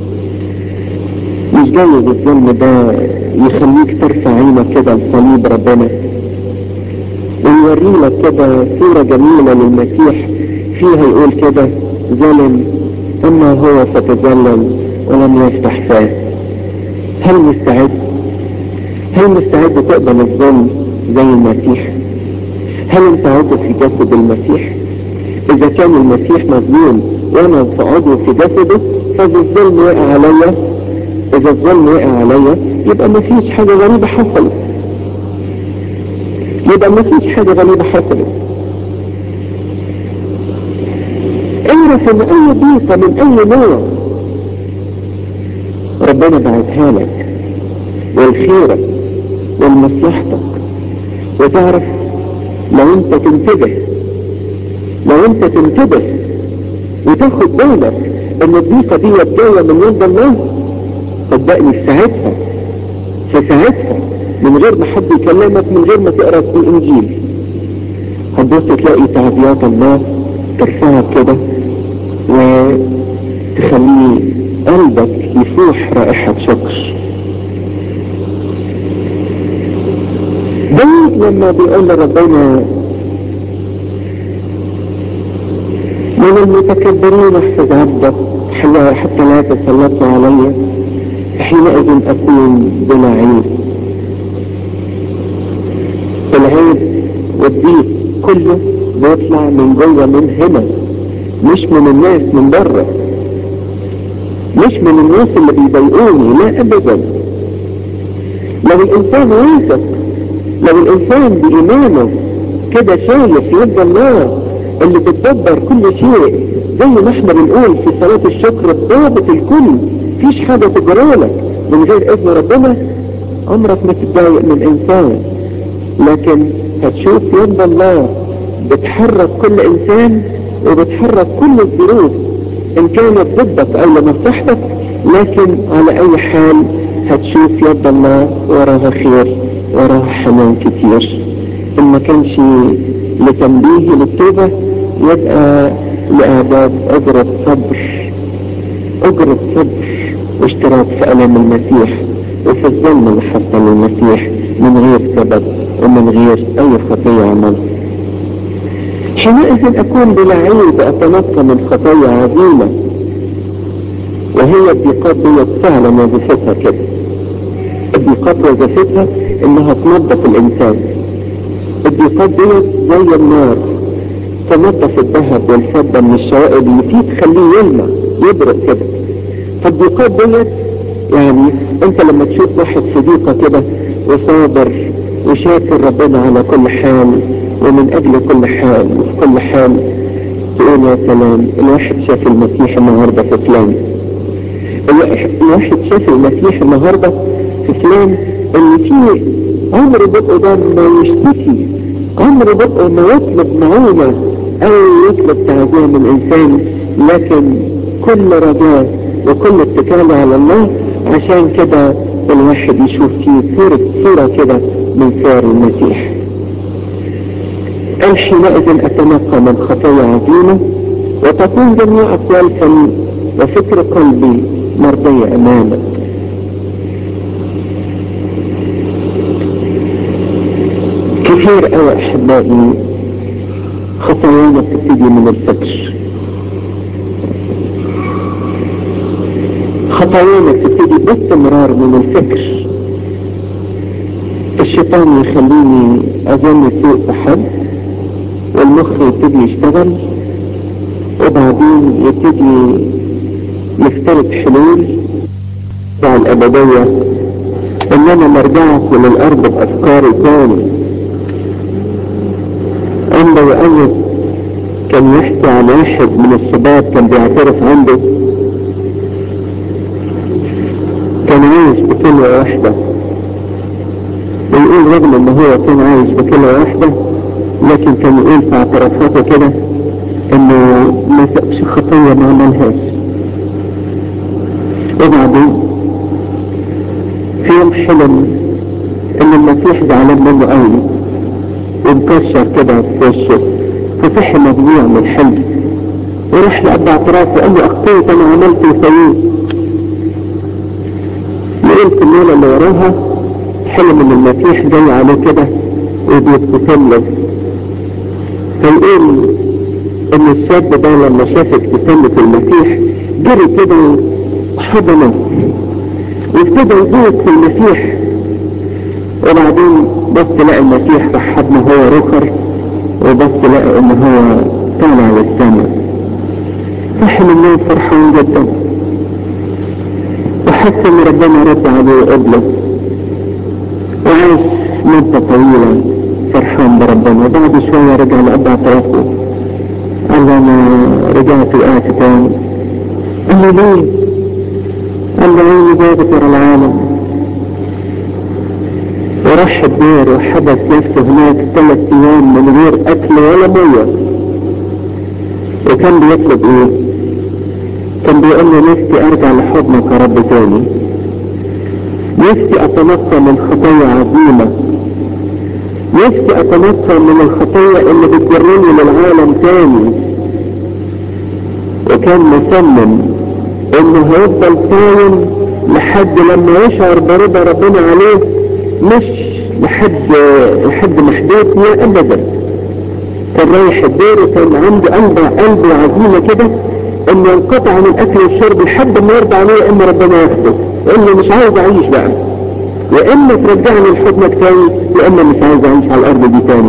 Speaker 1: مش جاي الظلم ده يخليك ترفع عينك كده لصليب ربنا ويوري لك كده صورة جميلة للمسيح فيها يقول كده ظلم اما هو فتظلم ولم يفتح فاه هل مستعد هل مستعد تقبل الظلم زي المسيح هل انت عضو في جسد المسيح اذا كان المسيح مظلوم وانا عضو في جسده فاذا الظلم وقع عليا اذا الظلم وقع عليا يبقى ما فيش حاجة غريبة حصلت يبقى ما فيش حاجة غريبة حصلت اعرف ان اي ضيقة من اي نوع ربنا بعتها لك والخيرك ولمصلحتك وتعرف لو انت تنتبه لو انت تنتبه وتاخد بالك ان الضيقة دي جاية من يد الله صدقني في ساعتها في ساعتها من غير ما حد يكلمك من غير ما تقرا في الانجيل هتبص تلاقي تعبيات الله ترفعك كده وتخليه قلبك يفوح رائحة شكر داود لما بيقول لربنا من المتكبرين احفظ عبدك حتى لا تسلطوا علي حينئذ اكون بلا عيب العيب والضيق كله بيطلع من جوه من هنا مش من الناس من بره مش من الناس اللي بيضايقوني لا ابدا لو الانسان واثق لو الانسان بايمانه كده شايف يد الله اللي بتدبر كل شيء زي ما احنا بنقول في صلاة الشكر ضابط الكل مفيش حاجة تجرالك من غير اذن ربنا عمرك ما تتضايق من انسان لكن هتشوف يد الله بتحرك كل انسان وبتحرك كل الظروف ان كانت ضدك او لمصلحتك لكن على اي حال هتشوف يد الله وراها خير وراها حنان كتير ان ما كانش لتنبيه للتوبة يبقى لآداب أجرة صبر أجرة صبر واشتراك في ألم المسيح وفي الظلم اللي حصل للمسيح من غير سبب ومن غير أي خطية عملها حينئذ أكون بلا عيب أتنقى من خطايا عظيمة وهي الضيقات دي فعلا وظيفتها كده الضيقات وظيفتها انها تنظف الانسان الضيقات دي زي النار تنظف الذهب والفضة من الشوائب اللي فيه تخليه يلمع يبرق كده فالضيقات ديت يعني انت لما تشوف واحد في ضيقة كده وصابر وشاكر ربنا على كل حال ومن اجل كل حال وفي كل حال تقول يا سلام الواحد شاف المسيح النهارده في فلان الواحد شاف المسيح النهارده في فلان ان في عمر بقه ده ما يشتكي عمر بقه ما يطلب معونة او يطلب تعزية من انسان لكن كل رجاء وكل اتكال على الله عشان كده الواحد يشوف فيه صورة صورة كده من صور المسيح قال حينئذ اتنقى من خطايا عظيمة وتكون جميع اقوال فمي وفكر قلبي مرضية امامك كثير قوي احبائي خطايانا بتبتدي من الفكر خطايانا بتبتدي باستمرار من الفكر الشيطان يخليني اظن سوء بحد والمخ يبتدي يشتغل وبعدين يبتدي يفترض حلول بتاع الابدية ان انا مرجعت للارض بافكاري تاني اما يؤيد كان يحكي عن واحد من الشباب كان بيعترف عنده كان عايش بكلمة واحدة ويقول رغم ان هو كان عايش بكلمة واحدة لكن كان يقول في اعترافاته كده انه ما سأبش خطية ما عملهاش وبعدين في يوم حلم ان المسيح زعلان منه قوي ومكشر كده في وشه فصحي مضيع من الحلم وراح لأب اعتراف وقال له اخطيت انا عملت وسويت يقول في الليلة اللي وراها حلم ان المسيح جاي عليه كده وبيبتسم له فيقول ان الشاب ده لما شاف ابتسامة المسيح جري كده حضنه وابتدى يدوق في المسيح وبعدين بص لقى المسيح راح حضنه هو رخر وبص لقى ان هو طالع للسماء صح من النوم فرحان جدا وحس ان ربنا رد عليه وقبله وعاش مدة طويلة فرحان بربنا وبعد شوية رجع لأب اعترافه قال له انا رجعت وقعت تاني قال له ليه؟ قال له عيني جابت ورا العالم وراح الدير وحبس نفسه هناك ثلاث ايام من غير اكل ولا ميه وكان بيطلب ايه كان بيقول له نفسي ارجع لحضنك يا رب تاني نفسي اتنقى من خطايا عظيمة نفسي اتنقى من الخطايا اللي بتجرني للعالم تاني وكان مصمم انه هيفضل صايم لحد لما يشعر برضا ربنا عليه مش لحد لحد محدود لا ابدا كان رايح الدير وكان عنده قلب قلبه عزيمه كده انه ينقطع عن الاكل والشرب لحد ما يرضى عليه يا اما ربنا ياخده وانه مش عاوز اعيش بقى يا اما ترجعني لحضنك تاني يا اما مش عاوز اعيش على الارض دي تاني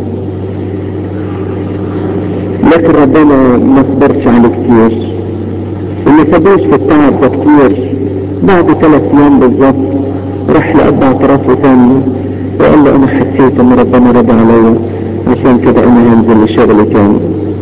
Speaker 1: لكن ربنا ما صبرش عليه كتير وما سابوش في التعب ده كتير بعد ثلاث ايام بالظبط راح لأب اعترافه تاني وقال له انا حسيت ان ربنا رضى عليا عشان كده انا هنزل لشغل تاني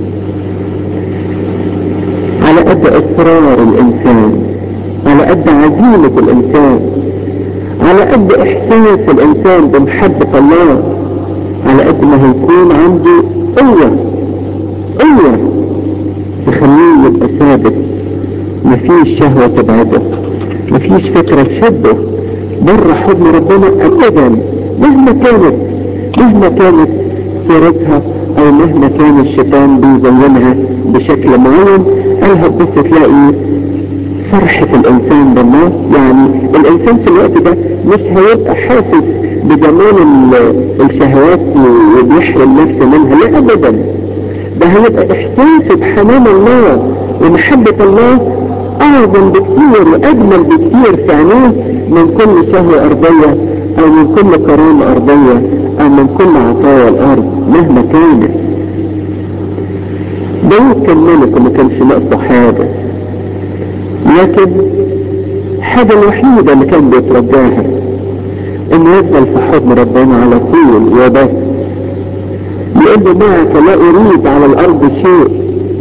Speaker 1: على قد اصرار الانسان على قد عزيمة الانسان على قد احساس الانسان بمحبة الله على قد ما هيكون عنده قوة قوة تخليه يبقى ثابت مفيش شهوة تبعده مفيش فكرة تشده بره حضن ربنا ابدا مهما كانت مهما كانت صورتها او مهما كان الشيطان بيزينها بشكل معين قالها تبص تلاقي فرحة الانسان بالله يعني الانسان في الوقت ده مش هيبقى حاسس بجمال الشهوات وبيحرم نفسه منها لا ابدا ده هيبقى احساسه بحنان الله ومحبة الله اعظم بكثير واجمل بكثير في عينيه من كل شهوة ارضية او من كل كرامة ارضية او من كل عطايا الارض مهما كانت داود كان ملك وما كانش ناقصه حاجة لكن الحاجة الوحيدة اللي كان بيترجاها انه يفضل في حضن ربنا على طول وبس يقول له معك لا اريد على الارض شيء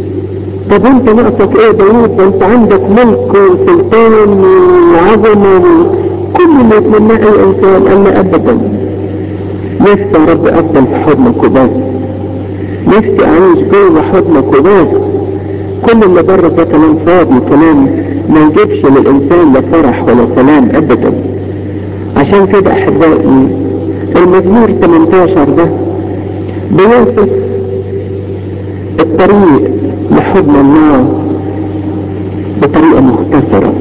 Speaker 1: طب انت ناقصك ايه داوود ده انت عندك ملك وسلطان وعظمة وكل ما يتمناه اي انسان قال لا ابدا نفسي يا رب افضل في حضنك وبس نفسي اعيش جوه حضنك وبس كل اللي بره ده كلام فاضي كلام ما يجيبش للانسان لا فرح ولا سلام ابدا عشان كده احبائي المزمور 18 ده بيوصف الطريق لحضن الله بطريقة مختصرة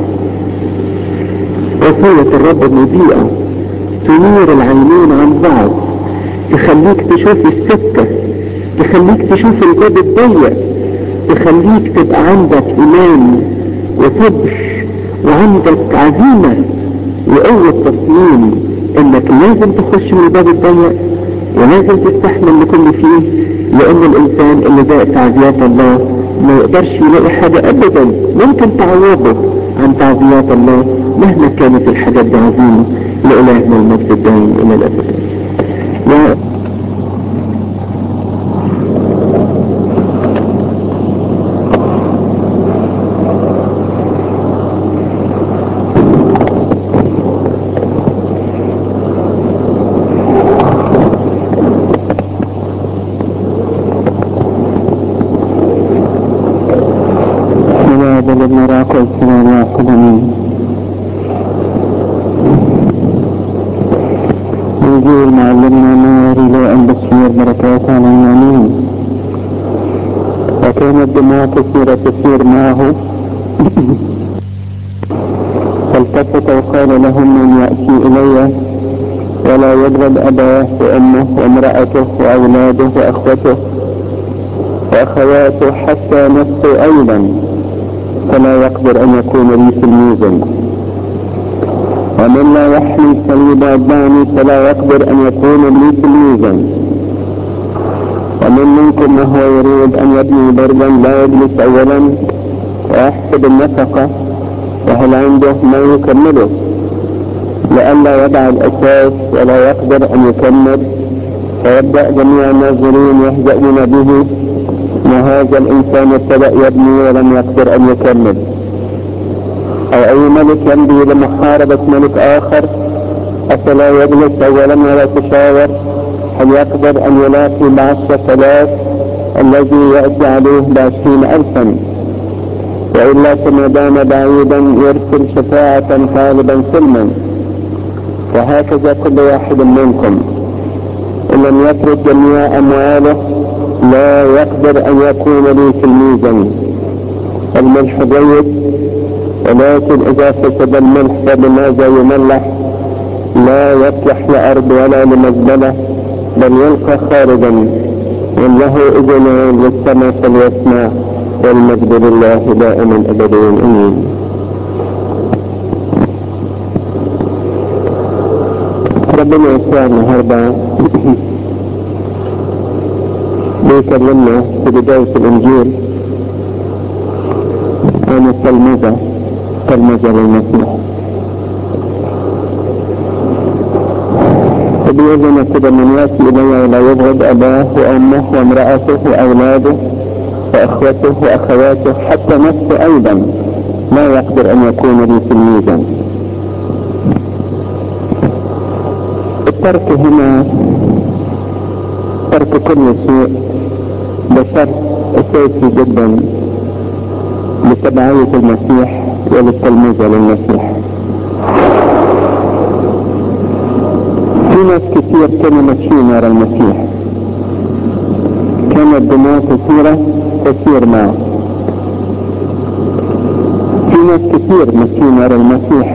Speaker 1: وصية الرب مضيئة تنير العينين عن بعض تخليك تشوف السكة تخليك تشوف الباب الضيق تخليك تبقى عندك ايمان وصبر وعندك عزيمة وقوة تصميم انك لازم تخش من الباب الضيق ولازم تستحمل لكل فيه لان الانسان اللي ذاق تعزيات الله ما يقدرش يلاقي حاجة ابدا ممكن تعوضه عن تعزيات الله مهما كانت الحاجات دي عظيمة لإلهنا المجد الدائم الى الابد يا كثيرة تسير معه فالتفت وقال لهم من يأتي إلي ولا يبغض أباه وأمه وامرأته وأولاده وأخوته وأخواته حتى نفسه أيضا فلا يقدر أن يكون لي تلميذا ومن لا يحمي صليب أباني فلا يقدر أن يكون لي تلميذا ومن منكم ما هو يريد أن يبني بردا لا يجلس أولا ويحسب النفقة وهل عنده ما يكمله لئلا يدع الأساس ولا يقدر أن يكمل فيبدأ جميع الناظرين يهزؤون به ما هذا الإنسان ابتدأ يبني ولم يقدر أن يكمل أو أي ملك يمضي لمحاربة ملك آخر أفلا يجلس أولا ولا تشاور هل يقدر أن يلاقي بعشر ثلاث الذي يأتي عليه بعشرين ألفا وإلا كما دام بعيدا يرسل شفاعة طالبا سلما وهكذا كل واحد منكم إن لم يترك جميع أمواله لا يقدر أن يكون لي تلميذا الملح جيد ولكن إذا فسد الملح فبماذا يملح لا يصلح لأرض ولا لمزبلة بل يلقى خارجا من له اذنان للسماء فليسمع والمجد لله دائما ابدا امين ربنا يسوع النهارده بيكلمنا في بداية الإنجيل عن التلمذة تلمذة للمسيح بيقول كده من ياتي الي ولا يبغض اباه وامه وامرأته واولاده واخوته واخواته حتى نفسه ايضا لا يقدر ان يكون لي تلميذا الترك هنا ترك كل شيء ده شرط اساسي جدا لتبعية المسيح وللتلميذ للمسيح في ناس كثير كانوا ماشيين ورا المسيح كانت دموع كثيرة تسير معه في ناس كثير ماشيين ورا المسيح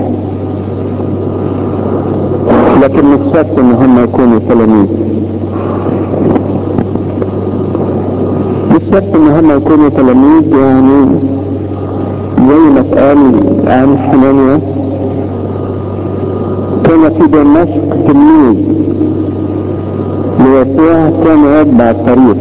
Speaker 1: لكن مش شرط ان هم يكونوا تلاميذ مش شرط ان هم يكونوا تلاميذ يعني زي ما اتقال عن حنانيا كان في دمشق تلميذ ليسوع كان يتبع الطريق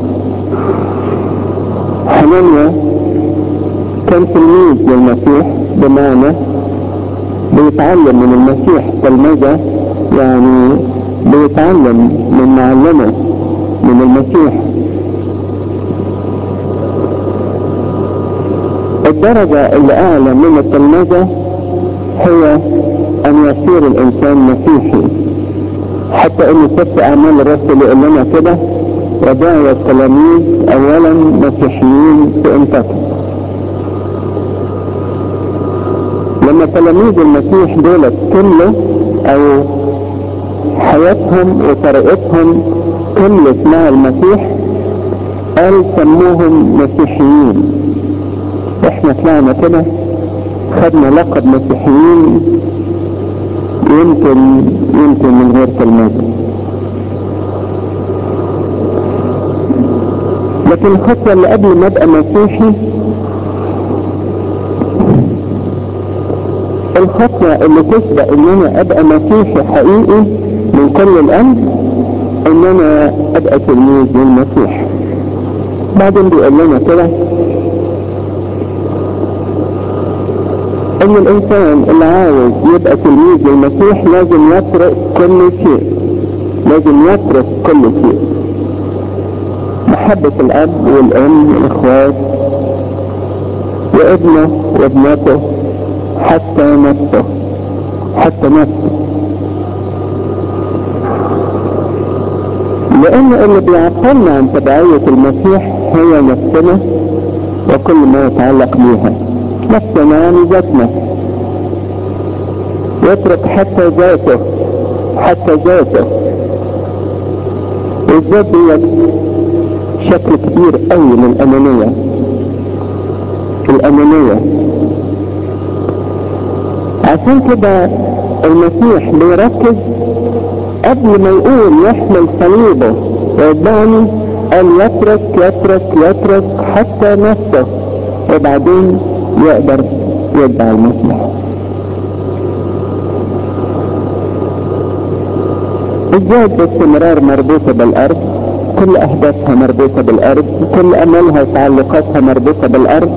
Speaker 1: حنانيا كان تلميذ للمسيح بمعنى بيتعلم من المسيح تلمذة يعني بيتعلم من معلمه من المسيح الدرجة اللي اعلى من التلمذة هي ان يصير الانسان مسيحي حتى ان سفر اعمال الرسل يقول لنا كده ودعا التلاميذ اولا مسيحيين في انفسهم لما تلاميذ المسيح دول كله او حياتهم وطريقتهم كملت مع المسيح قال سموهم مسيحيين احنا طلعنا كده خدنا لقب مسيحيين يمكن يمكن من غير كلمات لكن الخطوة اللي قبل ما ابقى مسيحي الخطوة اللي تسبق ان انا ابقى مسيحي حقيقي من كل القلب ان انا ابقى تلميذ للمسيح بعدين بيقول لنا كده ان الانسان اللي عاوز يبقى تلميذ للمسيح لازم يترك كل شيء لازم يترك كل شيء محبة الاب والام والاخوات وابنه وابنته حتى نفسه حتى نفسه لان اللي بيعطلنا عن تبعية المسيح هي نفسنا وكل ما يتعلق بيها نفسنا يعني ذاتنا يترك حتى ذاته حتى ذاته والذات دي شكل كبير قوي من الانانية الانانية عشان كده المسيح بيركز قبل ما يقول يحمل صليبه ويتبعني قال يترك يترك يترك حتى نفسه وبعدين يقدر يتبع المسيح الذات باستمرار مربوطة بالأرض كل أهدافها مربوطة بالأرض كل أملها وتعلقاتها مربوطة بالأرض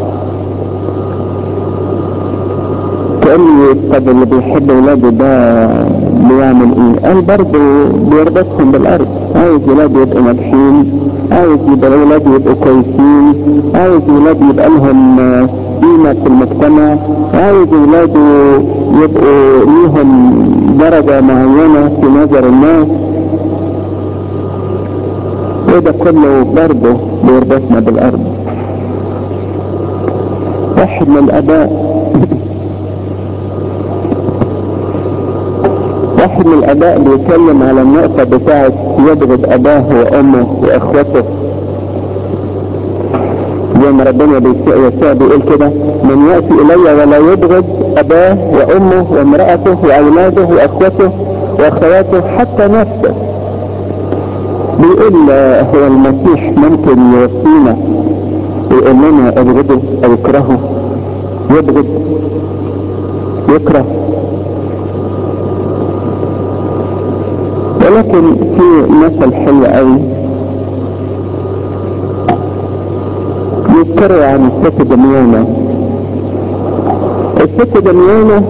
Speaker 1: تقول لي طب اللي بيحب ولاده ده بيعمل ايه؟ قال برضه بيربطهم بالارض عايز ولاده يبقوا ناجحين عايز يبقى ولاده يبقوا كويسين عايز ولاده يبقى لهم قيمة في المجتمع عايز ولاده يبقوا ليهم درجة معينة في نظر الناس وده كله برضه بيربطنا بالارض واحد من الاباء واحد من الاباء بيتكلم على النقطة بتاعت يبغض اباه وامه واخوته زي ما ربنا يسوع بيقول كده من يأتي الي ولا يبغض اباه وامه وامرأته واولاده واخوته واخواته حتى نفسه بيقول هو المسيح ممكن يوصينا ويقول لنا ابغضه او اكرهه يبغض يكره ولكن في مثل حلو قوي يذكر عن الست دميانة الست دميانة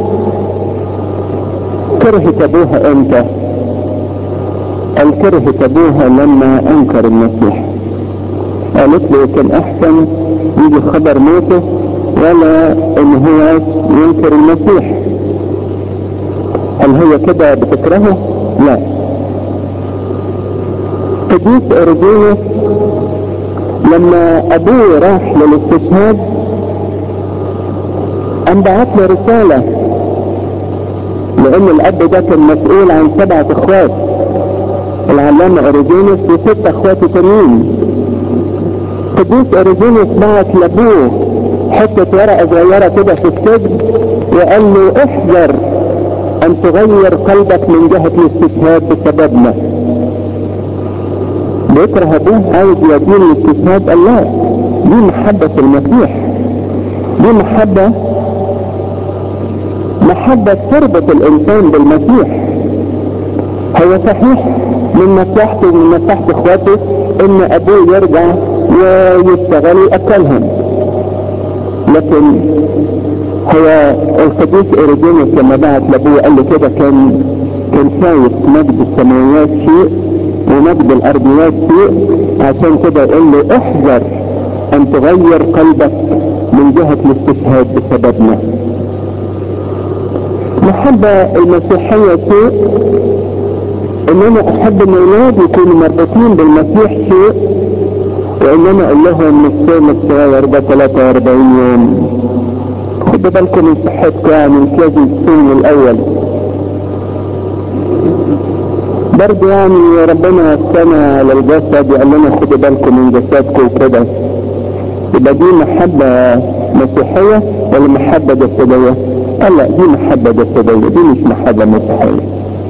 Speaker 1: كرهت ابوها امتى قال كرهت ابوها لما انكر المسيح قالت له كان احسن يجي خبر موته ولا ان هو ينكر المسيح هل هي كده بتكرهه لا قديس اورجينوس لما ابوه راح للاستشهاد قام بعت له رساله لان الاب ده كان مسؤول عن سبعه اخوات العلامه اوريجينوس وست اخوات تانيين قديس اوريجينوس بعت لابوه حته ورقه صغيره كده في السجن وقال له احذر ان تغير قلبك من جهه الاستشهاد بسببنا بيكره ابوه عايز يدين الاستشهاد قال لا دي محبة في المسيح دي محبة محبة تربط الانسان بالمسيح هو صحيح من مصلحته ومن مصلحة اخواته ان ابوه يرجع ويشتغل ويأكلهم لكن هو القديس اوريجينوس لما بعت لابوه قال له كده كان كان شايف مجد السماوات شيء ومجد الارضيات شيء عشان كده يقول له احذر ان تغير قلبك من جهة الاستشهاد بسببنا المحبة المسيحية شيء ان انا احب ان اولادي يكونوا مربوطين بالمسيح شيء وان انا اقول لهم الصوم الصغير ده 43 يوم خدوا بالكم من صحتكم يعني مش لازم تصوموا الاول برضه يعني ربنا وسنا على الجسد وقال لنا خدوا بالكم من جسدكم وكده يبقى دي محبة مسيحية ولا محبة جسدية؟ قال لا دي محبة جسدية دي مش محبة مسيحية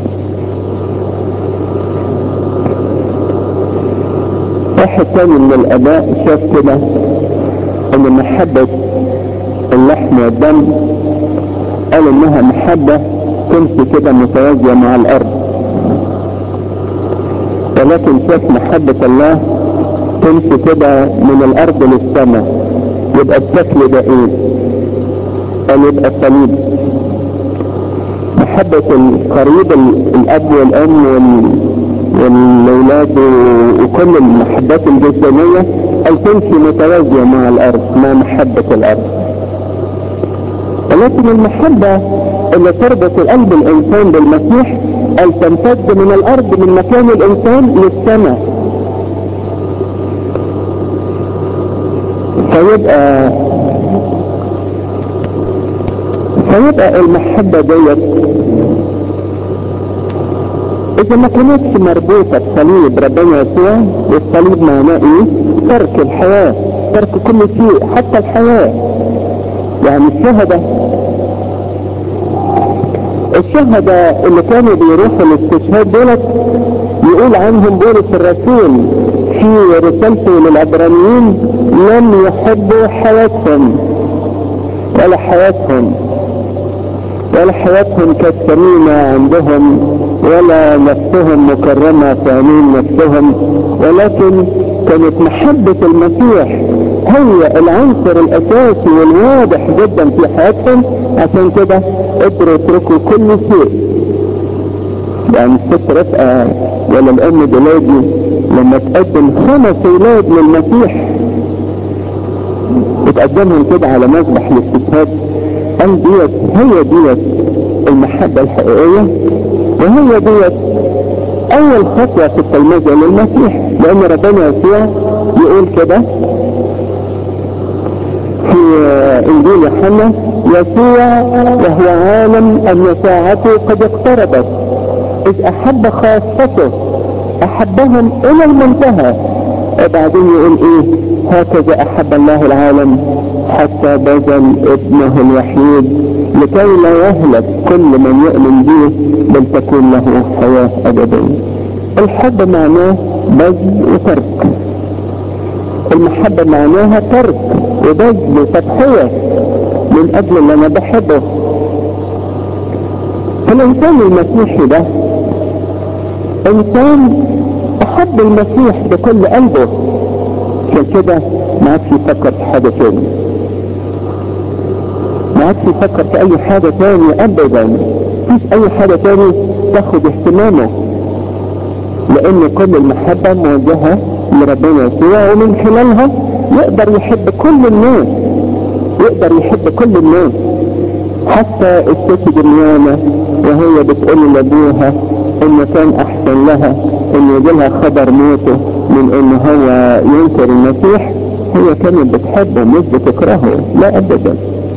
Speaker 1: واحد تاني من الآباء شاف كده إن محبة اللحم والدم قال إنها محبة تمشي كده متوازية مع الأرض ولكن شاف محبة الله تمشي كده من الأرض للسماء يبقى الشكل ده إيه؟ قال يبقى الصليب محبة القريب الأب والأم والأولاد وكل المحبات الجسدانية قال تمشي متوازية مع الأرض مع محبة الأرض ولكن المحبة اللي تربط القلب الإنسان بالمسيح قال تمتد من الأرض من مكان الإنسان للسماء فيبقى فيبقى المحبة ديت اذا ما كانتش مربوطة بصليب ربنا يسوع والصليب معناه ايه ترك الحياة ترك كل شيء حتى الحياة يعني الشهداء الشهداء اللي كانوا بيروحوا الاستشهاد دولت يقول عنهم بولس الرسول في رسالته للعبرانيين لم يحبوا حياتهم ولا حياتهم ولا حياتهم كانت ثمينة عندهم ولا نفسهم مكرمة في عينين نفسهم ولكن كانت محبة المسيح هي العنصر الاساسي والواضح جدا في حياتهم عشان كده قدروا يتركوا كل شيء يعني الست رفقة ولا الام دلادي لما تقدم خمس اولاد للمسيح تقدمهم كده على مذبح الاستشهاد قال ديت هي ديت المحبة الحقيقية وهي ديت اول خطوة في التلمذة للمسيح لان ربنا يسوع يقول كده في انجيل يوحنا يسوع وهو عالم ان ساعته قد اقتربت اذ احب خاصته احبهم الى المنتهى وبعدين يقول ايه هكذا احب الله العالم حتى بذل ابنه الوحيد لكي لا يهلك كل من يؤمن به بل تكون له حياة ابدية الحب معناه بذل وترك المحبة معناها ترك وبذل وتضحية من اجل اللي انا بحبه فالانسان المسيحي ده انسان احب المسيح بكل قلبه عشان كده ما عادش يفكر في حاجة تاني ما عادش يفكر في اي حاجة تاني ابدا مفيش اي حاجة تاني تاخد اهتمامه لان كل المحبة موجهة لربنا يسوع ومن خلالها يقدر يحب كل الناس يقدر يحب كل الناس حتى الست جميانة وهي بتقول لابوها ان كان احسن لها ان يجي لها خبر موته من ان هو ينكر المسيح هي كانت بتحبه مش بتكرهه لا ابدا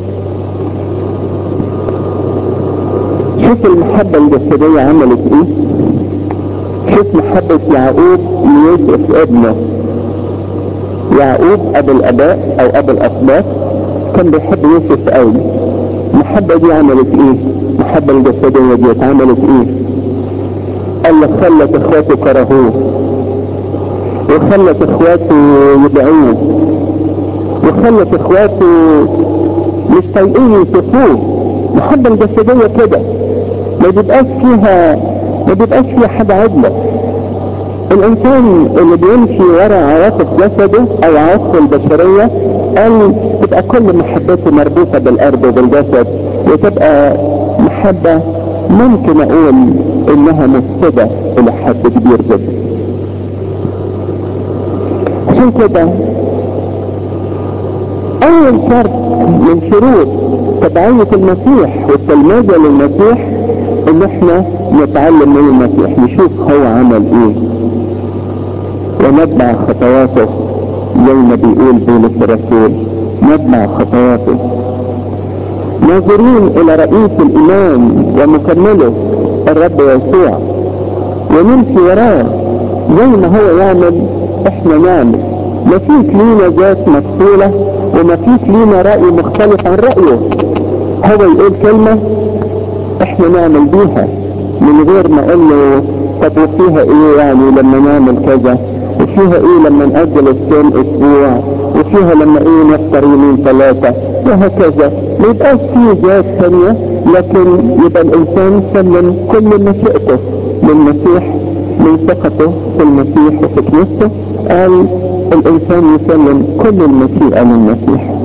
Speaker 1: شوف المحبة الجسدية عملت ايه شوف محبة يعقوب ليوسف ابنه يعقوب ابو الاباء او ابو الاسباط كان بيحب يوسف قوي المحبة دي عملت ايه المحبة الجسدية دي عملت ايه قال لك خلت اخواته كرهوه وخلت اخواته يدعوه وخلت اخواته مش طايقين يشوفوه المحبة الجسدية كده ما بيبقاش فيها ما بيبقاش فيها حاجة عدلة الانسان اللي بيمشي ورا عواطف جسده او عواطفه البشرية قال تبقى كل محبته مربوطة بالارض وبالجسد وتبقى محبة ممكن اقول انها مفسدة الى حد كبير جدا عشان كده اول اول شرط من شروط تبعية المسيح والتلمذة للمسيح ان احنا نتعلم من المسيح نشوف هو عمل ايه ونتبع خطواته زي ما بيقول بولس الرسول نتبع خطواته ناظرين الى رئيس الايمان ومكمله الرب يسوع ونمشي وراه زي ما هو يعمل احنا نعمل مفيش لينا ذات مفصولة ومفيش لينا رأي مختلف عن رأيه هو يقول كلمة احنا نعمل بيها من غير ما اقول له طب وفيها ايه يعني لما نعمل كذا وفيها ايه لما نأجل الصوم اسبوع وفيها لما ايه نفطر يومين ثلاثة وهكذا ما يبقاش فيه ذات ثانية لكن يبقى الانسان سلم كل مشيئته للمسيح من ثقته في المسيح وفي كنيسته قال الانسان يسلم كل المشيئة للمسيح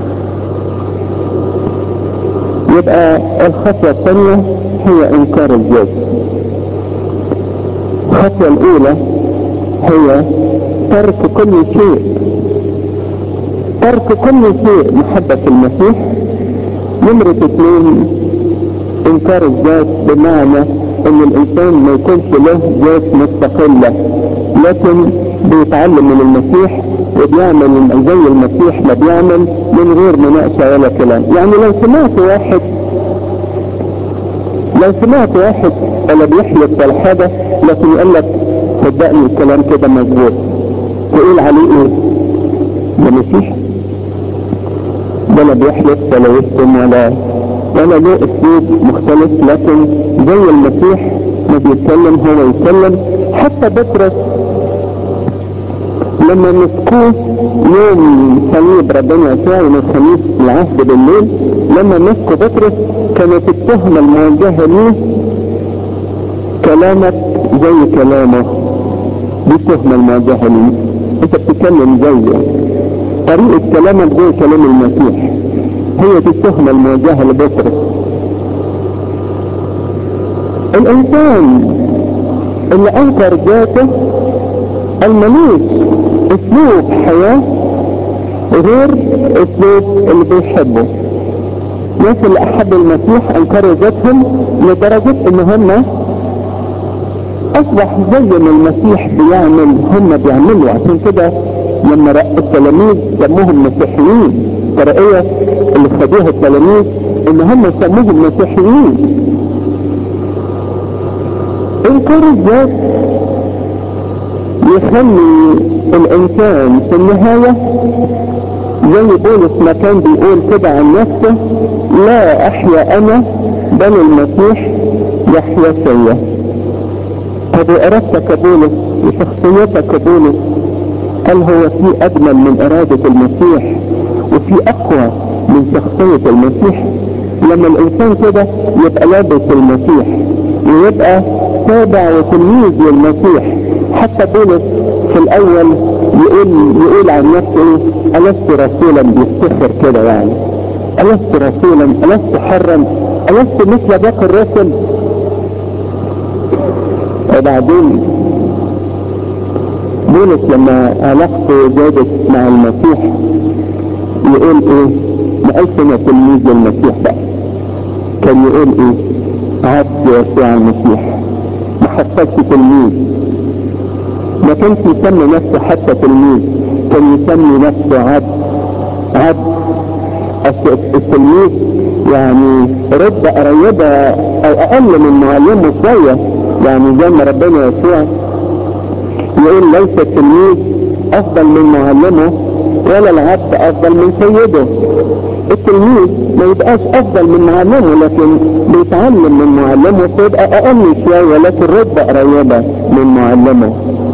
Speaker 1: يبقى الخطوة الثانية هي انكار الذات الخطوة الاولى هي ترك كل شيء ترك كل شيء محبة المسيح نمرة اثنين انكار الذات بمعنى ان الانسان ما يكونش له ذات مستقلة لكن بيتعلم من المسيح وبيعمل زي المسيح ما بيعمل من غير مناقشة ولا كلام يعني لو سمعت واحد لو سمعت واحد ولا بيحلف ولا حاجة لكن يقول لك صدقني الكلام كده مظبوط تقول عليه ايه ده مسيح ده لا بيحلف ولا يشتم ولا ولا له اسلوب مختلف لكن زي المسيح ما بيتكلم هو يتكلم حتى بطرس لما مسكوه يوم صليب ربنا يسوع يوم الخميس العهد بالليل لما مسكوا بطرس كانت التهمة الموجهة ليه كلامك زي كلامه دي التهمة الموجهة ليه انت بتتكلم زيه طريقة كلامك زي كلام المسيح هي دي التهمة الموجهة لبطرس الانسان اللي انكر ذاته الملوش اسلوب حياة غير اسلوب اللي بيحبه الناس اللي احبوا المسيح انكروا ذاتهم لدرجة ان هم اصبح زي ما المسيح بيعمل هم بيعملوا عشان كده لما رأوا التلاميذ سموهم مسيحيين الطريقية اللي خدوها التلاميذ ان هم سموهم مسيحيين انكار الذات يخلي الانسان في النهاية زي بولس ما كان بيقول كده عن نفسه لا احيا انا بل المسيح يحيا فيا طب ارادتك يا بولس وشخصيتك يا بولس قال هو في اجمل من ارادة المسيح وفي اقوى من شخصية المسيح لما الانسان كده يبقى لابس المسيح ويبقى تابع وتلميذ للمسيح حتى بولس في الاول يقول يقول عن نفسه ألست رسولا بيفتخر كده يعني ألست رسولا ألست حرا ألست مثل باقي الرسل وبعدين بولس لما علاقته زادت مع المسيح يقول ايه ما قالش انا تلميذ للمسيح بقى كان يقول ايه عبد يسوع المسيح ما حصلش تلميذ ما كانش يسمي نفسه حتى تلميذ كان يسمي نفسه عبد عبد التلميذ يعني رد قريبة او اقل من معلمه شوية يعني زي ما ربنا يسوع يقول ليس التلميذ افضل من معلمه ولا العبد افضل من سيده التلميذ ما يبقاش افضل من معلمه لكن بيتعلم من معلمه فيبقى اقل شوية لكن رتبة قريبة من معلمه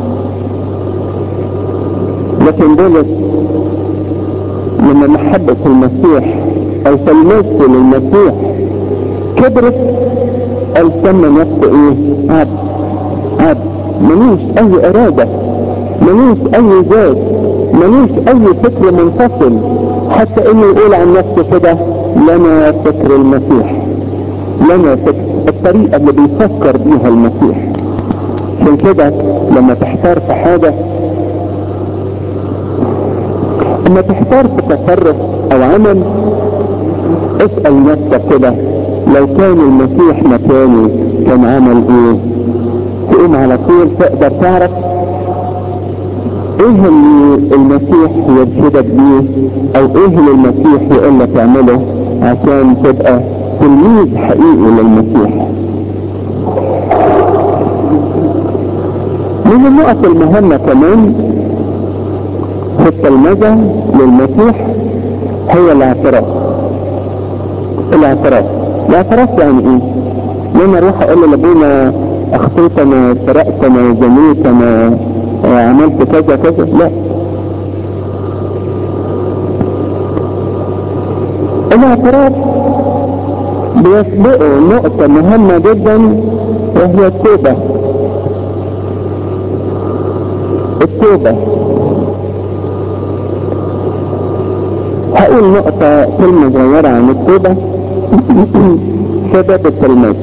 Speaker 1: لكن بولس لما محبة المسيح او تلمسه للمسيح كبرت قال سمى نفسه ايه عبد عبد ملوش اي ارادة ملوش اي ذات ملوش اي فكر منفصل حتى انه يقول عن نفسه كده لنا فكر المسيح لنا فكر الطريقة اللي بيفكر بيها المسيح عشان كده لما تحتار في حاجة اما تحتار في تصرف او عمل اسأل نفسك كده لو كان المسيح مكاني كان عمل ايه تقوم على طول تقدر تعرف ايه اللي المسيح يرشدك بيه او ايه اللي المسيح يقول لك اعمله عشان تبقى تلميذ حقيقي للمسيح من النقط المهمة كمان في التلمذة للمسيح هو الاعتراف الاعتراف الاعتراف يعني ايه؟ لما اروح اقول لابونا اخطيت انا سرقت انا زنيت انا عملت كذا كذا لا الاعتراف بيسبقه نقطة مهمة جدا وهي التوبة التوبة هقول نقطة كلمة صغيرة عن التوبة سبب التلميذ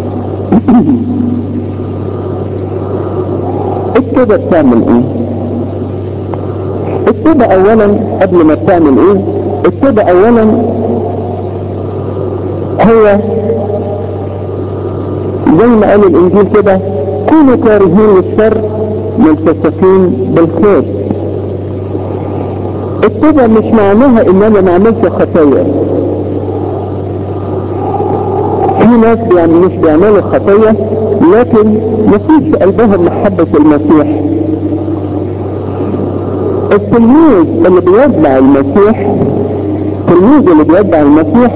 Speaker 1: التوبة بتعمل ايه التوبة اولا قبل ما بتعمل ايه التوبة اولا هو زي ما قال الانجيل كده كونوا كارهين للشر ملتصقين بالخير التوبة مش معناها ان انا ما عملش خطية في ناس يعني مش بيعملوا خطية لكن مفيش في قلبهم محبة المسيح التلميذ اللي بيتبع المسيح التلميذ اللي بيتبع المسيح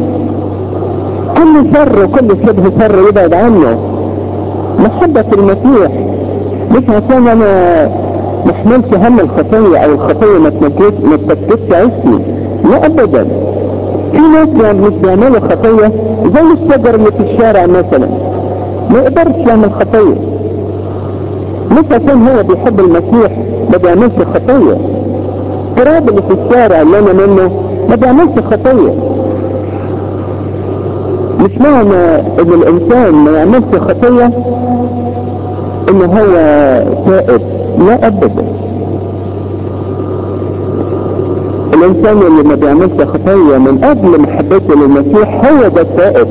Speaker 1: كل شر وكل شبه شر يبعد عنه محبة المسيح مش عشان انا محملش هم الخطية او الخطية ما تنكدش ما تنكدش عيشتي لا ابدا في ناس يعني مش بيعملوا خطية زي الشجر اللي في الشارع مثلا ما يقدرش يعمل خطية مش عشان هو بيحب المسيح ما بيعملش خطية التراب اللي في الشارع اللي انا منه ما بيعملش خطية مش معنى ان الانسان ما يعملش خطية ان هو تائب لا ابدا الانسان اللي ما بيعملش خطية من اجل محبته للمسيح هو ده التائب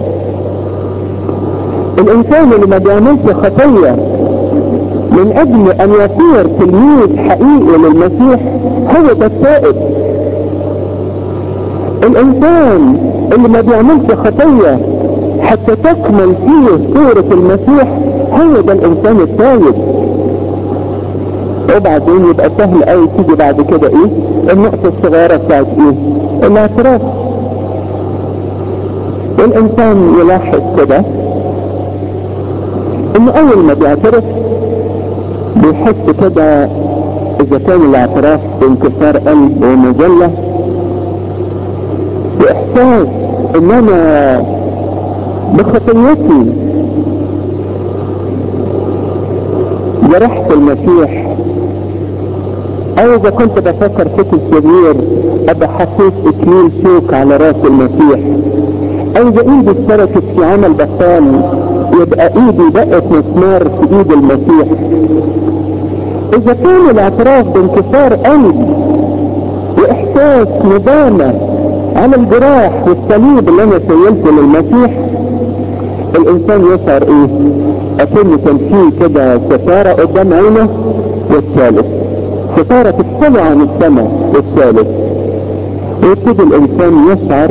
Speaker 1: الانسان اللي ما بيعملش خطية من اجل ان يصير تلميذ حقيقي للمسيح هو ده التائب الانسان اللي ما بيعملش خطية حتى تكمل فيه صورة المسيح هو ده الانسان التائب وبعدين يبقى سهل قوي تيجي بعد كده ايه النقطة الصغيرة بتاعت ايه الاعتراف الانسان يلاحظ كده ان اول ما بيعترف بيحس كده اذا كان الاعتراف بانكسار قلب ومجلة باحساس ان انا بخطيتي جرحت المسيح او اذا كنت بفكر فكر كبير ابقى حطيت اكليل شوك على راس المسيح او اذا ايدي اشتركت في عمل بطال يبقى ايدي بقت مسمار في ايد المسيح اذا كان الاعتراف بانكسار قلب واحساس ندامة على الجراح والصليب اللي انا سيلته للمسيح الانسان يشعر ايه اكن كان فيه كده ستارة قدام عينه والثالث ستارة تتطلع عن السماء والثالث ويبتدي الانسان يشعر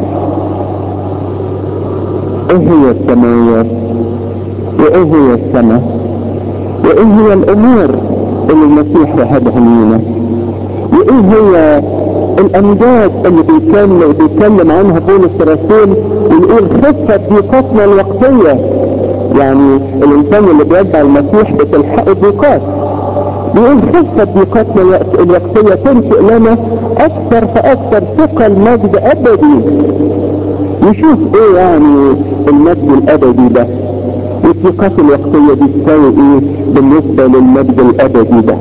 Speaker 1: ايه هي السماوات وايه هي السماء وايه هي الامور اللي المسيح وهبها لينا وايه هي الامجاد اللي بيتكلم, بيتكلم عنها بولس الرسول ويقول خفة ضيقاتنا الوقتية يعني الانسان اللي بيتبع المسيح بتلحق الضيقات بيقول خفة ضيقاتنا الوقتية تنشئ لنا اكثر فاكثر ثقل مجد ابدي نشوف ايه يعني المجد الابدي ده والضيقات الوقتية دي تساوي ايه بالنسبة للمجد الابدي ده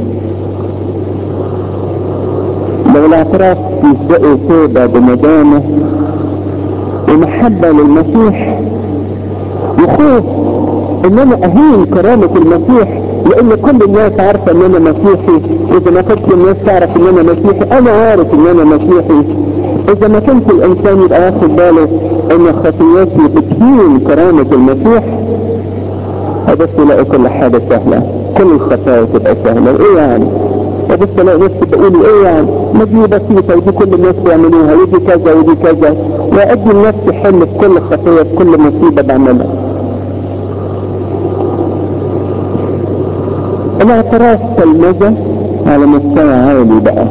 Speaker 1: لو الاعتراف يسبقه توبة بندامة ومحبة للمسيح وخوف ان انا اهين كرامة المسيح لان كل الناس عارفة ان انا مسيحي اذا ما كنت الناس تعرف ان انا مسيحي انا عارف ان انا مسيحي اذا ما كنت الانسان يبقى ياخد باله ان خطياتي بتهين كرامة المسيح هبص الاقي كل حاجة سهلة كل الخطايا تبقى سهلة ايه يعني وبص الاقي نفسي بقول ايه يعني ما دي بسيطة ودي كل الناس بيعملوها ودي كذا ودي كذا وادي لنفسي حل في كل خطية في كل مصيبة بعملها الاعتراف تلمذة على مستوى عالي بقى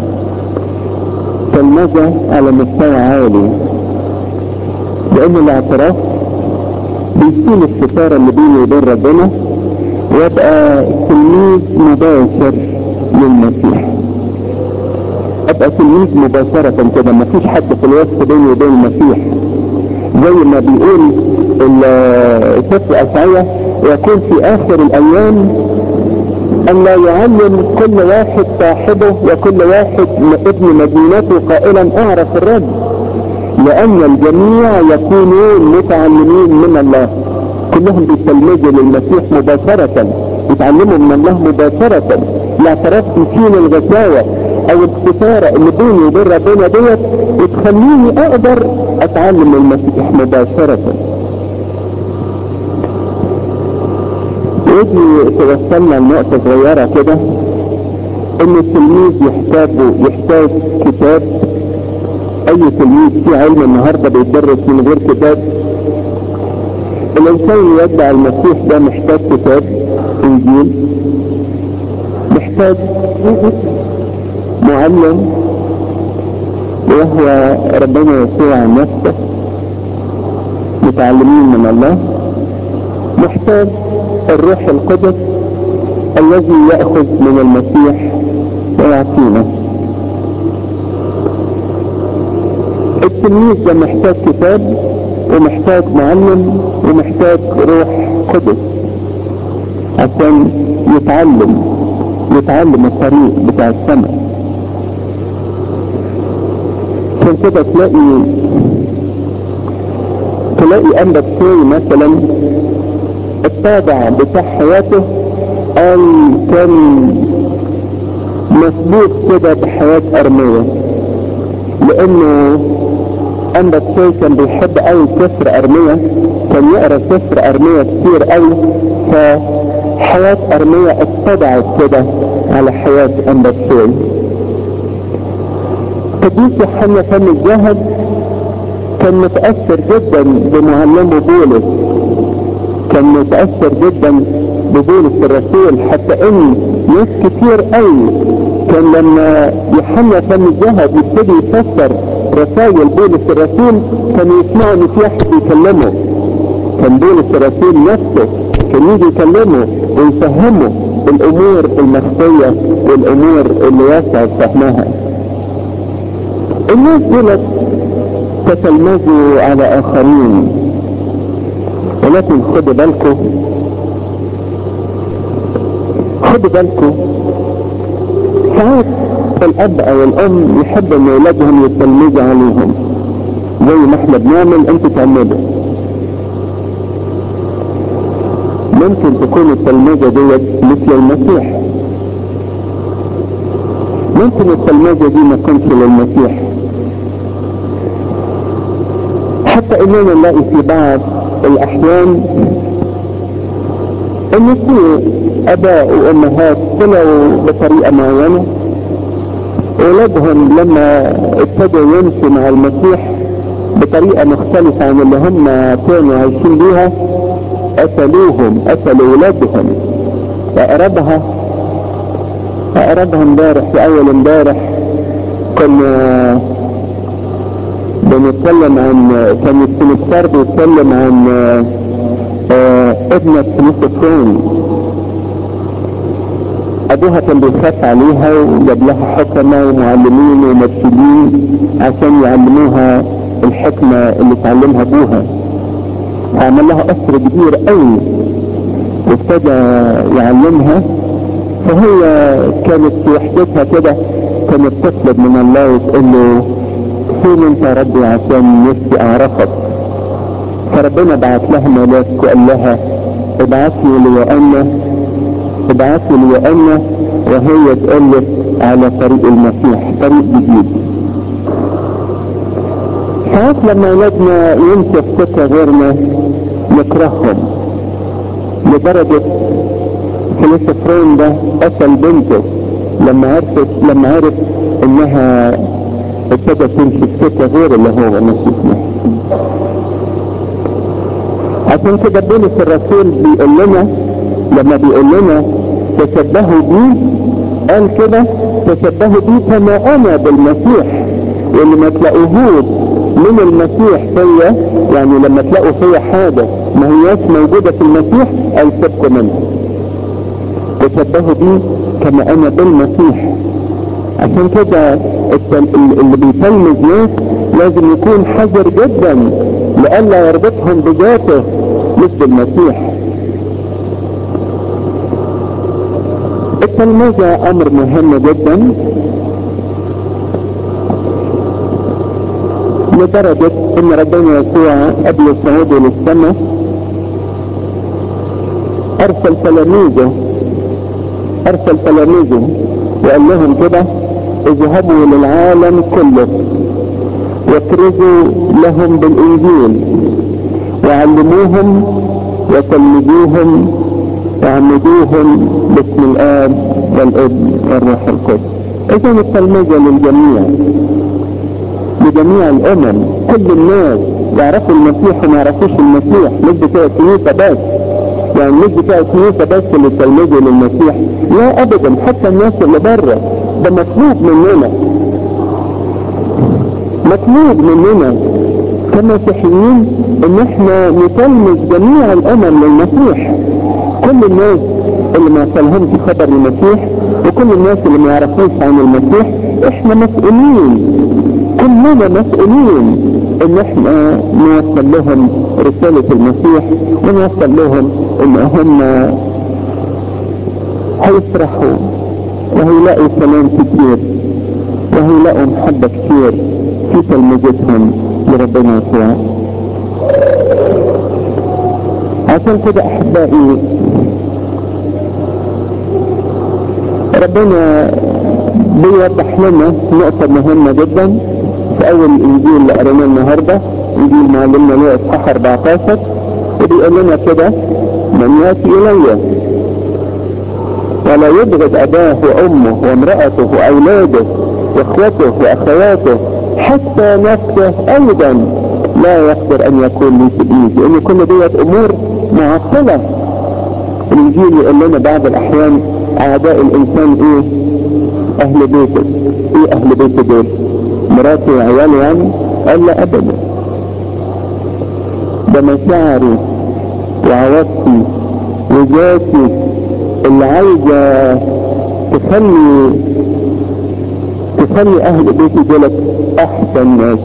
Speaker 1: تلمذة على مستوى عالي لان الاعتراف بيشيل الستارة اللي بيني وبين ربنا وابقى تلميذ مباشر للمسيح ابقى تلميذ مباشرة كده مفيش حد في الوسط بيني وبين المسيح زي ما بيقول السفر اشعية يكون في اخر الايام ان لا يعلم كل واحد صاحبه وكل واحد ابن مدينته قائلا اعرف الرب لان الجميع يكونون متعلمين من الله كلهم بيتلمذوا للمسيح مباشرة يتعلموا من الله مباشرة الاعتراف بيشيل الغشاوة او الستارة اللي بيني وبين ربنا ديت وتخليني اقدر اتعلم من المسيح مباشرة ودي توصلنا لنقطة صغيرة كده ان التلميذ يحتاج يحتاج كتاب اي تلميذ في علم النهاردة بيدرس من غير كتاب الانسان اللي يتبع المسيح ده محتاج كتاب انجيل محتاج معلم وهو ربنا يسوع نفسه متعلمين من الله محتاج الروح القدس الذي يأخذ من المسيح ويعطينا التلميذ ده محتاج كتاب ومحتاج معلم ومحتاج روح قدس عشان يتعلم يتعلم الطريق بتاع السماء عشان كده تلاقي تلاقي أنبا بشوي مثلا الطابع بتاع حياته قال كان مسبوق كده بحياة أرمية لأنه أنبا بشوي كان بيحب قوي سفر أرمية كان يقرأ سفر أرمية كتير قوي فحياة أرمية اتبعت كده على حياة أنبا بشوي قديس يوحنا فم الجهد كان متأثر جدا بمعلمه بولس كان متأثر جدا ببولس الرسول حتى ان ناس كتير قوي كان لما يوحنا فم الجهد يبتدي يفسر رسائل بولس الرسول كانوا يسمعوا ان في واحد يكلمه كان بولس الرسول نفسه كان يجي يكلمه ويفهمه الامور المخفية والامور اللي يسعد فهمها الناس دولت تتلمذوا على اخرين ولكن خدوا بالكم خدوا بالكم ساعات الاب او الام يحب ان اولادهم يتلمذوا عليهم زي ما احنا بنعمل انتوا تعملوا ممكن تكون التلمذة ديت مثل المسيح ممكن التلمذة دي ما تكونش للمسيح حتى اننا نلاقي في بعض الاحيان ان في اباء وامهات طلعوا بطريقة معينة اولادهم لما ابتدوا يمشوا مع المسيح بطريقة مختلفة عن اللي هم كانوا عايشين بيها قتلوهم قتلوا ولادهم اقربها اقربها امبارح في اول امبارح كنا بنتكلم عن كان السمستار بيتكلم عن آه ابنة نصفين ابوها كان بيخاف عليها وجاب لها حكمة ومعلمين ومرشدين عشان يعلموها الحكمة اللي تعلمها ابوها عمل لها قصر كبير قوي وابتدى يعلمها فهي كانت في وحدتها كده كانت تطلب من الله وتقول له فين انت يا ربي عشان نفسي اعرفك فربنا بعت لها ملاك وقال لها ابعتني ليؤنة ابعتي ليؤنة وهي تقول لك على طريق المسيح طريق جديد ساعات لما اولادنا يمشوا في سكه غيرنا نكرههم لدرجة فلسفرين ده قتل بنته لما عرفت لما عرف انها ابتدت تمشي في سكه غير اللي هو ماشي فيها عشان كده بولس الرسول بيقول لنا لما بيقول لنا تشبهوا بي قال كده تشبهوا بي كما انا بالمسيح واللي ما تلاقوهوش من المسيح فيا يعني لما تلاقوا فيا حاجه ما هياش موجوده في المسيح قال سيبكم منها تشبهوا بي كما انا بالمسيح عشان كده اللي بيتلمذ ناس لازم يكون حذر جدا لئلا يربطهم بذاته مش بالمسيح التلمذة امر مهم جدا لدرجة ان ربنا يسوع قبل صعوده للسماء ارسل تلاميذه ارسل تلاميذه وقال لهم كده اذهبوا للعالم كله واكرزوا لهم بالانجيل وعلموهم وتلمذوهم وعمدوهم باسم الاب والابن والروح القدس اذا التلمذة للجميع لجميع الامم كل الناس يعرفوا المسيح وما يعرفوش المسيح مش بتوع الكنيسه بس يعني مش بتوع الكنيسه بس اللي تلمذوا للمسيح لا ابدا حتى الناس اللي بره ده مطلوب مننا مطلوب مننا كمسيحيين ان احنا نتلمذ جميع الامم للمسيح كل الناس اللي ما وصلهمش خبر المسيح وكل الناس اللي ما يعرفوش عن المسيح احنا مسؤولين كلنا مسؤولين ان احنا نوصل لهم رسالة المسيح ونوصل لهم ان هم هيفرحوا وهيلاقوا سلام كتير وهيلاقوا محبة كتير في تلمذتهم لربنا يسوع عشان كده احبائي ربنا بيوضح لنا نقطة مهمة جدا في اول الانجيل اللي قريناه النهاردة انجيل معلمنا ليه اصحاح 14 وبيقول لنا كده من ياتي الي ولا يبغض اباه وامه وامرأته واولاده واخوته واخواته حتى نفسه ايضا لا يقدر ان يكون لي سبيل لان كل ديت امور معطلة الانجيل يقول لنا بعض الاحيان اعداء الانسان ايه اهل بيته ايه اهل بيته دول مراته وعياله يعني قال لا ابدا ده مشاعري وعواطفي وذاتي اللي عايزة تخلي تخلي اهل بيتي دولت احسن ناس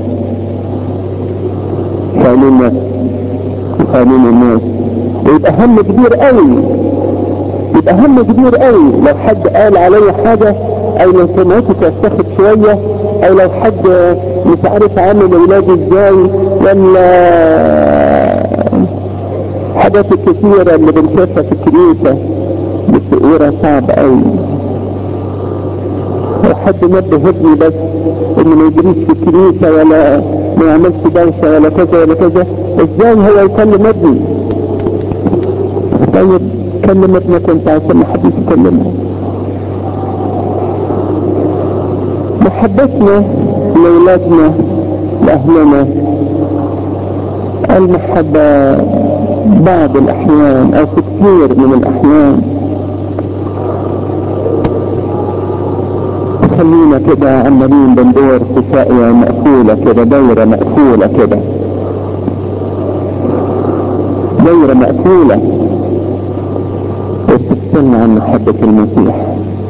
Speaker 1: خالين الناس وخالين الناس ويبقى هم كبير قوي يبقى هم كبير قوي لو حد قال علي حاجة او لو سمعتي تستخد شوية او لو حد مش عارف عامل ولادي ازاي ولا حاجات الكثيرة اللي بنشوفها في الكنيسة بتقولها صعب قوي لو حد نبه ابني بس انه ما يجريش في الكنيسة ولا ما يعملش دوشة ولا كذا ولا كذا ازاي هو يكلم ابني طيب كلم ابنك وانت عشان ما حدش يكلمه محبتنا لأولادنا لأهلنا المحبة بعض الأحيان أو في كثير من الأحيان تخلينا كده عمالين بندور في ساقية مقفولة كده دايرة مقفولة كده دايرة مقفولة وبتستنى عن محبة المسيح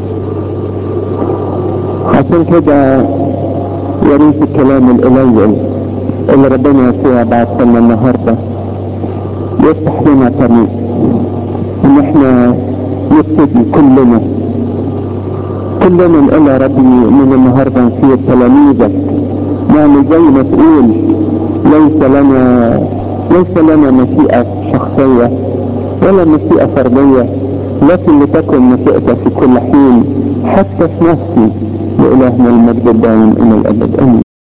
Speaker 1: عشان كده يا ريت الكلام القليل اللي ربنا يسوع بعت لنا النهارده يفتح لنا طريق ان احنا نبتدي كلنا كلنا نقول يا ربي من النهارده نصير تلاميذك نعمل زي ما تقول ليس لنا ليس لنا مشيئة شخصية ولا مشيئة فردية لكن لتكن مشيئتك في كل حين حتى في نفسي لإلهنا المجد الدائم إلى الأبد آمين